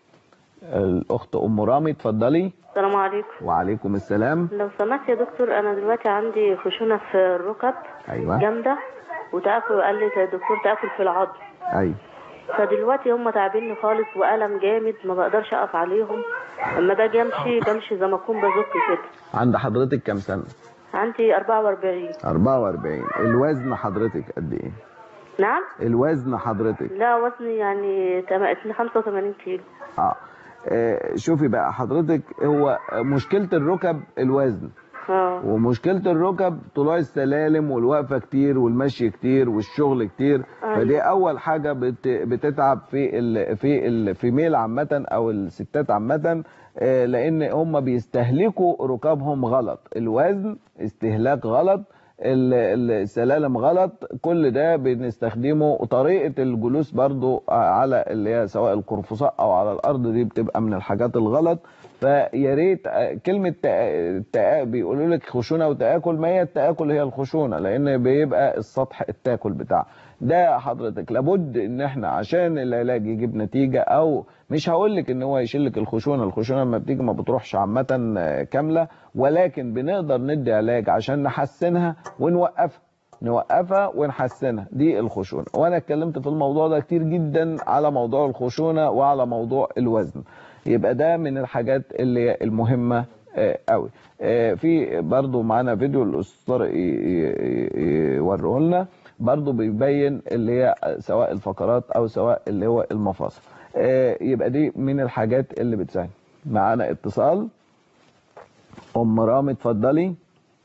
الأخت أم رامي اتفضلي السلام عليكم وعليكم السلام لو سمحت يا دكتور انا دلوقتي عندي خشونه في الركب أيوة جامده وتاكل قال لي يا دكتور تاكل في العظم أيوة فدلوقتي هم تعبيني خالص والم جامد ما بقدرش اقف عليهم اما باجي امشي بمشي زي ما اكون بزق كده عند حضرتك كام سنة؟ عندي 44 44 الوزن حضرتك قد إيه؟ نعم الوزن حضرتك لا وزني يعني تم- 85 كيلو اه آه، شوفي بقى حضرتك هو مشكلة الركب الوزن اه ومشكلة الركب طلوع السلالم والوقفة كتير والمشي كتير والشغل كتير أيوة. فدي أول حاجة بت بتتعب في ال في الفيميل عامة أو الستات عامة آه، لأن هم بيستهلكوا ركابهم غلط الوزن استهلاك غلط ال- ال- السلالم غلط كل ده بنستخدمه وطريقة الجلوس برضو على اللي هي سواء القرفصاء او على الارض دي بتبقى من الحاجات الغلط فيا ريت آه، كلمة تآ- تآ- بيقولوا لك خشونة وتآكل ما هي التآكل هي الخشونة لان بيبقى السطح التاكل بتاعه ده حضرتك لابد ان احنا عشان العلاج يجيب نتيجة او مش هقول لك ان هو يشيل لك الخشونة الخشونة لما بتيجي ما بتروحش عامة آه، كاملة ولكن بنقدر ندي علاج عشان نحسنها ونوقفها نوقفها ونحسنها دي الخشونة وانا اتكلمت في الموضوع ده كتير جدا على موضوع الخشونة وعلى موضوع الوزن يبقى ده من الحاجات اللي هي المهمة آه، قوي آه، في برضو معانا فيديو الاستاذ طارق ي- ي- ي- يوريه لنا برضو بيبين اللي هي سواء الفقرات او سواء اللي هو المفاصل آه، يبقى دي من الحاجات اللي بتساعد معانا اتصال ام رامي اتفضلي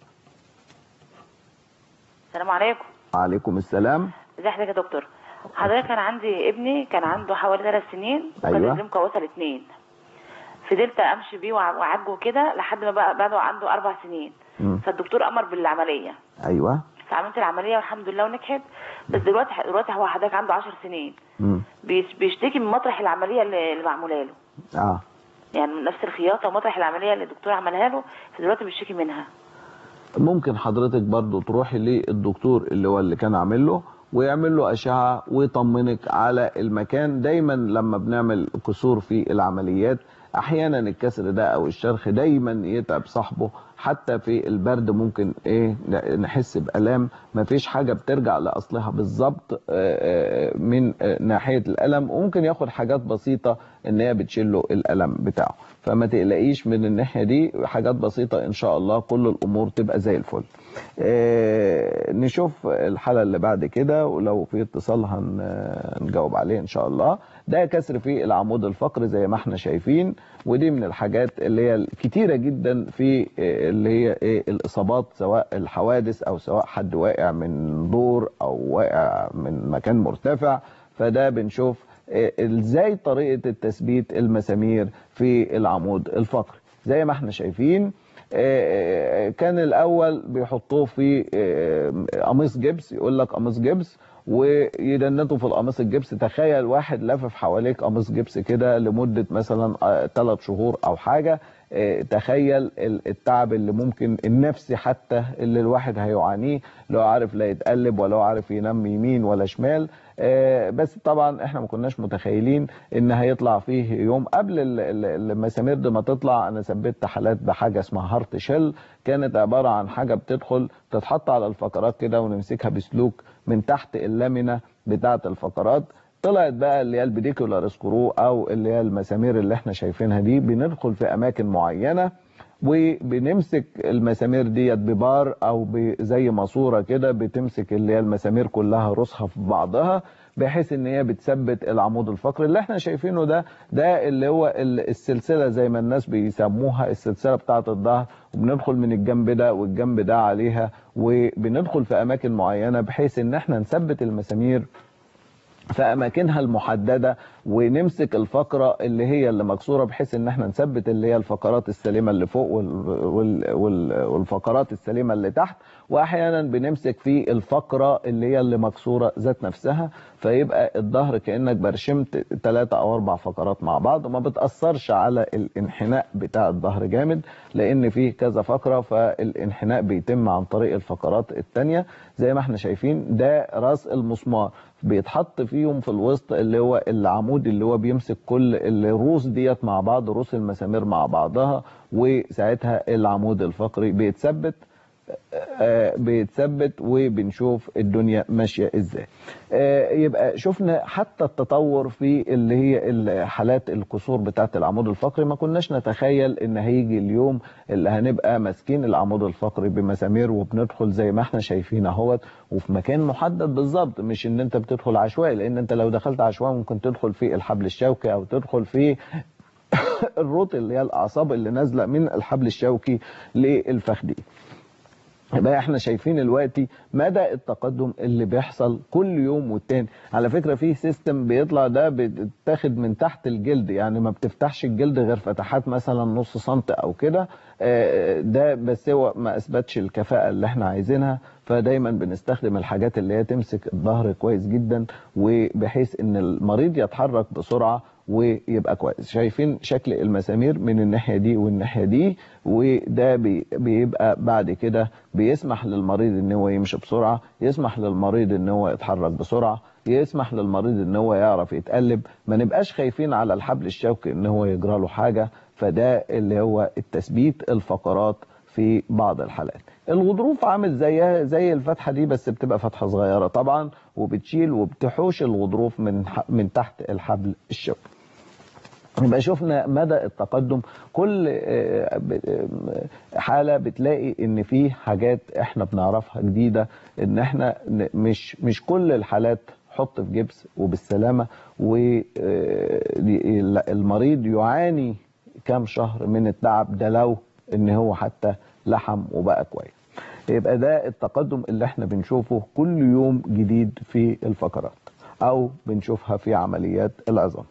السلام عليكم عليكم السلام ازي حضرتك يا دكتور حضرتك كان عندي ابني كان عنده حوالي ثلاث سنين وكان أيوة. رجليه وصل اتنين فضلت امشي بيه وع- وعالجه كده لحد ما بقى بقى عنده اربع سنين مم. فالدكتور امر بالعمليه ايوه فعملت العمليه والحمد لله ونجحت بس دلوقتي دلوقتي هو حضرتك عنده 10 سنين مم. بيش- بيشتكي من مطرح العمليه اللي اللي معموله له اه يعني من نفس الخياطه ومطرح العمليه اللي الدكتور عملها له فدلوقتي بيشتكي منها ممكن حضرتك برضو تروحي للدكتور اللي هو اللي كان عامل له ويعمل له أشعة ويطمنك على المكان دايما لما بنعمل كسور في العمليات احيانا الكسر ده او الشرخ دايما يتعب صاحبه حتى في البرد ممكن ايه نحس بالام مفيش حاجه بترجع لاصلها بالظبط آه، آه، من آه، ناحيه الالم وممكن ياخد حاجات بسيطه ان هي بتشيل له الالم بتاعه فما تقلقيش من الناحيه دي حاجات بسيطه ان شاء الله كل الامور تبقى زي الفل آه، نشوف الحاله اللي بعد كده ولو في اتصال هنجاوب عليه ان شاء الله ده كسر في العمود الفقري زي ما احنا شايفين ودي من الحاجات اللي هي الكتيره جدا في آه، اللي هي ايه الاصابات سواء الحوادث او سواء حد واقع من دور او واقع من مكان مرتفع فده بنشوف آه، ازاي طريقه التثبيت المسامير في العمود الفقري زي ما احنا شايفين آه، كان الاول بيحطوه في آه، قميص جبس يقول لك قميص جبس ويدنتوا في القميص الجبس تخيل واحد لافف حواليك قميص جبس كده لمده مثلا ثلاث شهور او حاجه آه، تخيل ال- التعب اللي ممكن النفسي حتى اللي الواحد هيعانيه لو عارف لا يتقلب ولا هو عارف ينام يمين ولا شمال آه، بس طبعا احنا ما كناش متخيلين ان هيطلع فيه يوم قبل ال- ال- المسامير دي ما تطلع انا ثبت حالات بحاجه اسمها هارت شيل كانت عباره عن حاجه بتدخل تتحط على الفقرات كده ونمسكها بسلوك من تحت اللامنه بتاعه الفقرات طلعت بقى اللي هي البيديكولار سكرو او اللي هي المسامير اللي احنا شايفينها دي بندخل في اماكن معينه وبنمسك المسامير ديت ببار او ب- زي ماسوره كده بتمسك اللي هي المسامير كلها رصها في بعضها بحيث ان هي بتثبت العمود الفقري اللي احنا شايفينه ده ده اللي هو ال- السلسله زي ما الناس بيسموها السلسله بتاعه الظهر وبندخل من الجنب ده والجنب ده عليها وبندخل في اماكن معينه بحيث ان احنا نثبت المسامير في اماكنها المحدده ونمسك الفقره اللي هي اللي مكسوره بحيث ان احنا نثبت اللي هي الفقرات السليمه اللي فوق وال وال وال والفقرات السليمه اللي تحت واحيانا بنمسك في الفقره اللي هي اللي مكسوره ذات نفسها فيبقى الظهر كانك برشمت ثلاثه او اربع فقرات مع بعض وما بتاثرش على الانحناء بتاع الظهر جامد لان فيه كذا فقره فالانحناء بيتم عن طريق الفقرات الثانيه زي ما احنا شايفين ده راس المسمار بيتحط فيهم في الوسط اللي هو العمود اللي هو بيمسك كل الروس ديت مع بعض روس المسامير مع بعضها وساعتها العمود الفقري بيتثبت آه، بيتثبت وبنشوف الدنيا ماشيه ازاي آه، يبقى شفنا حتى التطور في اللي هي ال- حالات الكسور بتاعه العمود الفقري ما كناش نتخيل ان هيجي اليوم اللي هنبقى ماسكين العمود الفقري بمسامير وبندخل زي ما احنا شايفين اهوت وفي مكان محدد بالظبط مش ان انت بتدخل عشوائي لان انت لو دخلت عشوائي ممكن تدخل في الحبل الشوكي او تدخل في الروت اللي هي الاعصاب اللي نازله من الحبل الشوكي للفخذين يبقى احنا شايفين دلوقتي مدى التقدم اللي بيحصل كل يوم والتاني على فكره في سيستم بيطلع ده بيتاخد من تحت الجلد يعني ما بتفتحش الجلد غير فتحات مثلا نص سنت او كده آه، ده بس هو ما اثبتش الكفاءه اللي احنا عايزينها فدايما بنستخدم الحاجات اللي هي تمسك الظهر كويس جدا وبحيث ان المريض يتحرك بسرعه ويبقى كويس شايفين شكل المسامير من الناحيه دي والناحيه دي وده بي- بيبقى بعد كده بيسمح للمريض ان هو يمشي بسرعه يسمح للمريض ان هو يتحرك بسرعه يسمح للمريض ان هو يعرف يتقلب ما نبقاش خايفين على الحبل الشوكي ان هو يجرى له حاجه فده اللي هو التثبيت الفقرات في بعض الحالات الغضروف عامل زيها زي الفتحه دي بس بتبقى فتحه صغيره طبعا وبتشيل وبتحوش الغضروف من ح- من تحت الحبل الشوكي يبقى شفنا مدى التقدم كل آه، ب- آه، حالة بتلاقي ان في حاجات احنا بنعرفها جديدة ان احنا ن- مش مش كل الحالات حط في جبس وبالسلامة والمريض يعاني كام شهر من التعب ده لو ان هو حتى لحم وبقى كويس يبقى ده التقدم اللي احنا بنشوفه كل يوم جديد في الفقرات او بنشوفها في عمليات العظام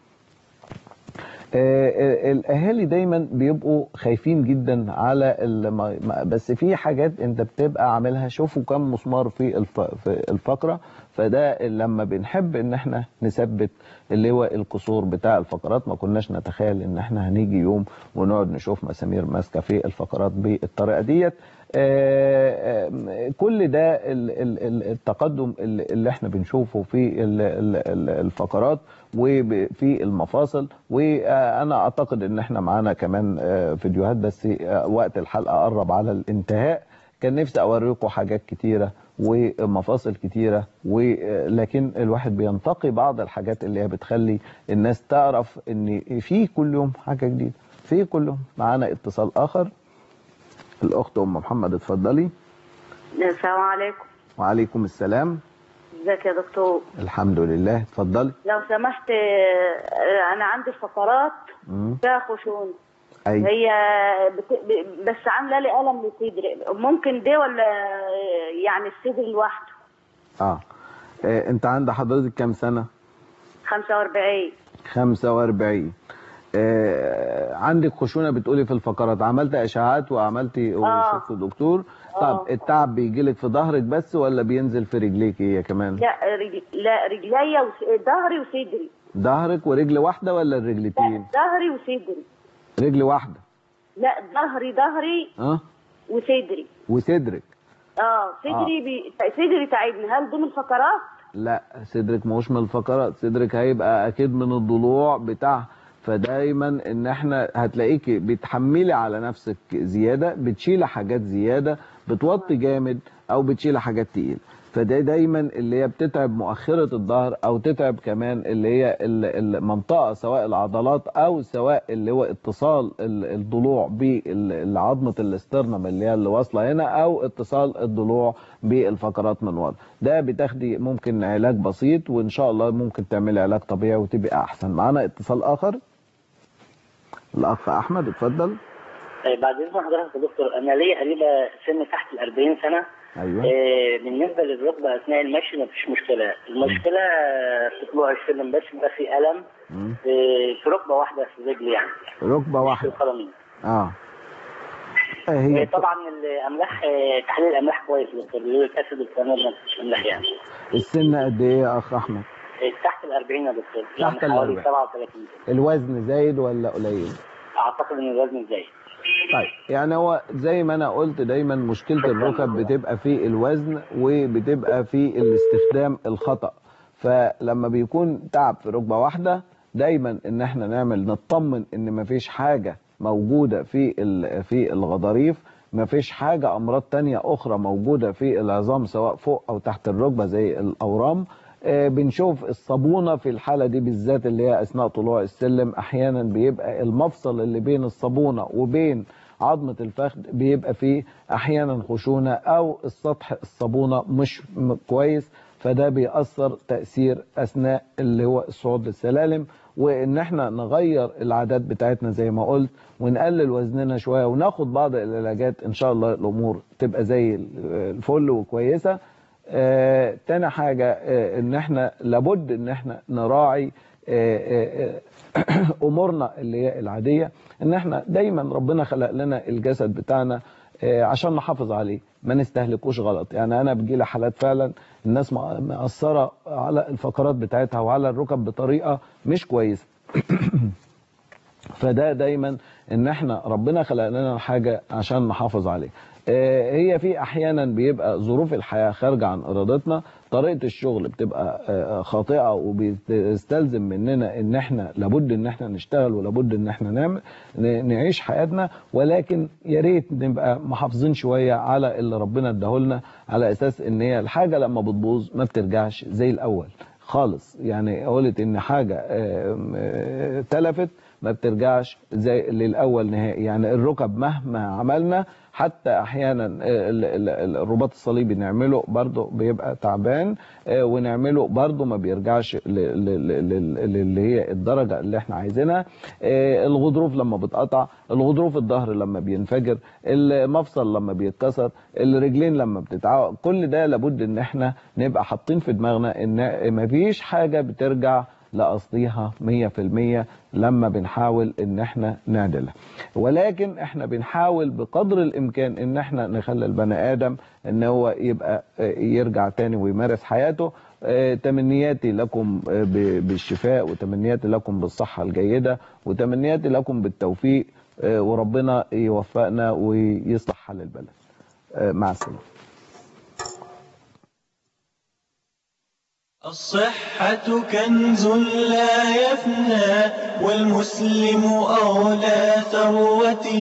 آه، آه، الاهالي دايما بيبقوا خايفين جدا على الم... بس في حاجات انت بتبقى عاملها شوفوا كم مسمار في الف... في الفقره فده لما بنحب ان احنا نثبت اللي هو القصور بتاع الفقرات ما كناش نتخيل ان احنا هنيجي يوم ونقعد نشوف مسامير ماسكه في الفقرات بالطريقه ديت آه، آه، كل ده ال- ال- ال- التقدم اللي اللي احنا بنشوفه في ال- ال- ال- الفقرات وفي المفاصل وانا اعتقد ان احنا معانا كمان آه، فيديوهات بس آه، وقت الحلقه قرب على الانتهاء كان نفسي اوريكم حاجات كتيره ومفاصل كتيره ولكن الواحد بينتقي بعض الحاجات اللي هي بتخلي الناس تعرف ان في كل يوم حاجه جديده في كل يوم معانا اتصال اخر الاخت ام محمد اتفضلي السلام عليكم وعليكم السلام ازيك يا دكتور الحمد لله اتفضلي لو سمحت آه، انا عندي فقرات مم. فيها خشونه اي هي بت... ب- بس عامله لي الم لصدري ممكن دي ولا آه، يعني الصدر لوحده اه آه، انت عند حضرتك كام سنه 45 45 آه عندك خشونه بتقولي في الفقرات عملت اشعاعات وعملتي وشفت دكتور طب التعب بيجي لك في ظهرك بس ولا بينزل في رجليك هي كمان لا رجل... لا رجليا وس... ظهري وصدري ظهرك ورجل واحده ولا الرجلتين ظهري وصدري رجل واحده لا ظهري ظهري اه وصدري وصدرك اه صدري بي... صدري تعبني هل دي من الفقرات؟ لا صدرك ماهوش من الفقرات صدرك هيبقى اكيد من الضلوع بتاع فدايما ان احنا هتلاقيكي بتحملي على نفسك زياده بتشيلي حاجات زياده بتوطي جامد او بتشيلي حاجات تقيل فده دايما اللي هي بتتعب مؤخره الظهر او تتعب كمان اللي هي ال- المنطقه سواء العضلات او سواء اللي هو اتصال ال- الضلوع بعظمه الاسترنم اللي هي اللي واصله هنا او اتصال الضلوع بالفقرات من ورا ده بتاخدي ممكن علاج بسيط وان شاء الله ممكن تعملي علاج طبيعي وتبقى احسن معانا اتصال اخر الاخ احمد اتفضل طيب بعد اذن حضرتك يا دكتور انا ليا قريبه سن تحت ال 40 سنه ايوه آه، بالنسبه للركبه اثناء المشي ما فيش مشكله المشكله في طلوع السلم بس بيبقى في الم مم. آه، في ركبه واحده في الرجل يعني ركبه في واحده القرنين اه هي آه، طبعا الاملاح آه، تحليل الاملاح كويس يا دكتور بيقول لك اسيد الكلام ده في الاملاح يعني السن قد ايه يا اخ احمد آه، تحت ال 40 يا دكتور يعني تحت ال حوالي 40. 37 الوزن زايد ولا قليل اعتقد ان الوزن زايد طيب يعني هو زي ما انا قلت دايما مشكله الركب بتبقى في الوزن وبتبقى في الاستخدام الخطا فلما بيكون تعب في ركبه واحده دايما ان احنا نعمل نطمن ان مفيش حاجه موجوده في ال- في الغضاريف مفيش حاجه امراض تانية اخرى موجوده في العظام سواء فوق او تحت الركبه زي الاورام آه، بنشوف الصابونه في الحاله دي بالذات اللي هي اثناء طلوع السلم احيانا بيبقى المفصل اللي بين الصابونه وبين عظمه الفخذ بيبقى فيه احيانا خشونه او السطح الصابونه مش م- كويس فده بيأثر تأثير أثناء اللي هو الصعود للسلالم وإن احنا نغير العادات بتاعتنا زي ما قلت ونقلل وزننا شوية وناخد بعض العلاجات إن شاء الله الأمور تبقى زي الفل وكويسة آه، تاني حاجة آه، ان احنا لابد ان احنا نراعي آه، آه، آه، امورنا اللي هي العادية ان احنا دايما ربنا خلق لنا الجسد بتاعنا آه، عشان نحافظ عليه ما نستهلكوش غلط يعني انا بجيلي حالات فعلا الناس مع- مأثرة على الفقرات بتاعتها وعلى الركب بطريقة مش كويسة فده دايما ان احنا ربنا خلق لنا حاجه عشان نحافظ عليه آه، هي في احيانا بيبقى ظروف الحياه خارجه عن ارادتنا طريقه الشغل بتبقى آه، خاطئه وبيستلزم مننا ان احنا لابد ان احنا نشتغل ولابد ان احنا نعمل ن- نعيش حياتنا ولكن يا ريت نبقى محافظين شويه على اللي ربنا اداهولنا على اساس ان هي الحاجه لما بتبوظ ما بترجعش زي الاول خالص يعني قلت ان حاجه آم، آه، تلفت ما بترجعش زي للاول نهائي يعني الركب مهما عملنا حتى احيانا ال- ال- ال- الرباط الصليبي نعمله برضه بيبقى تعبان آه، ونعمله برضه ما بيرجعش ل- ل- ل- ل- اللي هي الدرجه اللي احنا عايزينها آه، الغضروف لما بتقطع الغضروف الظهر لما بينفجر المفصل لما بيتكسر الرجلين لما بتتعوق كل ده لابد ان احنا نبقى حاطين في دماغنا ان مفيش حاجه بترجع لاصليها 100% لما بنحاول ان احنا نعدلها ولكن احنا بنحاول بقدر الامكان ان احنا نخلي البني ادم ان هو يبقى آه، يرجع تاني ويمارس حياته آه، تمنياتي لكم آه، ب- بالشفاء وتمنياتي لكم بالصحة الجيدة وتمنياتي لكم بالتوفيق آه، وربنا يوفقنا ويصلح حال البلد آه، مع السلامة الصحة كنز لا يفنى والمسلم أولى ثروته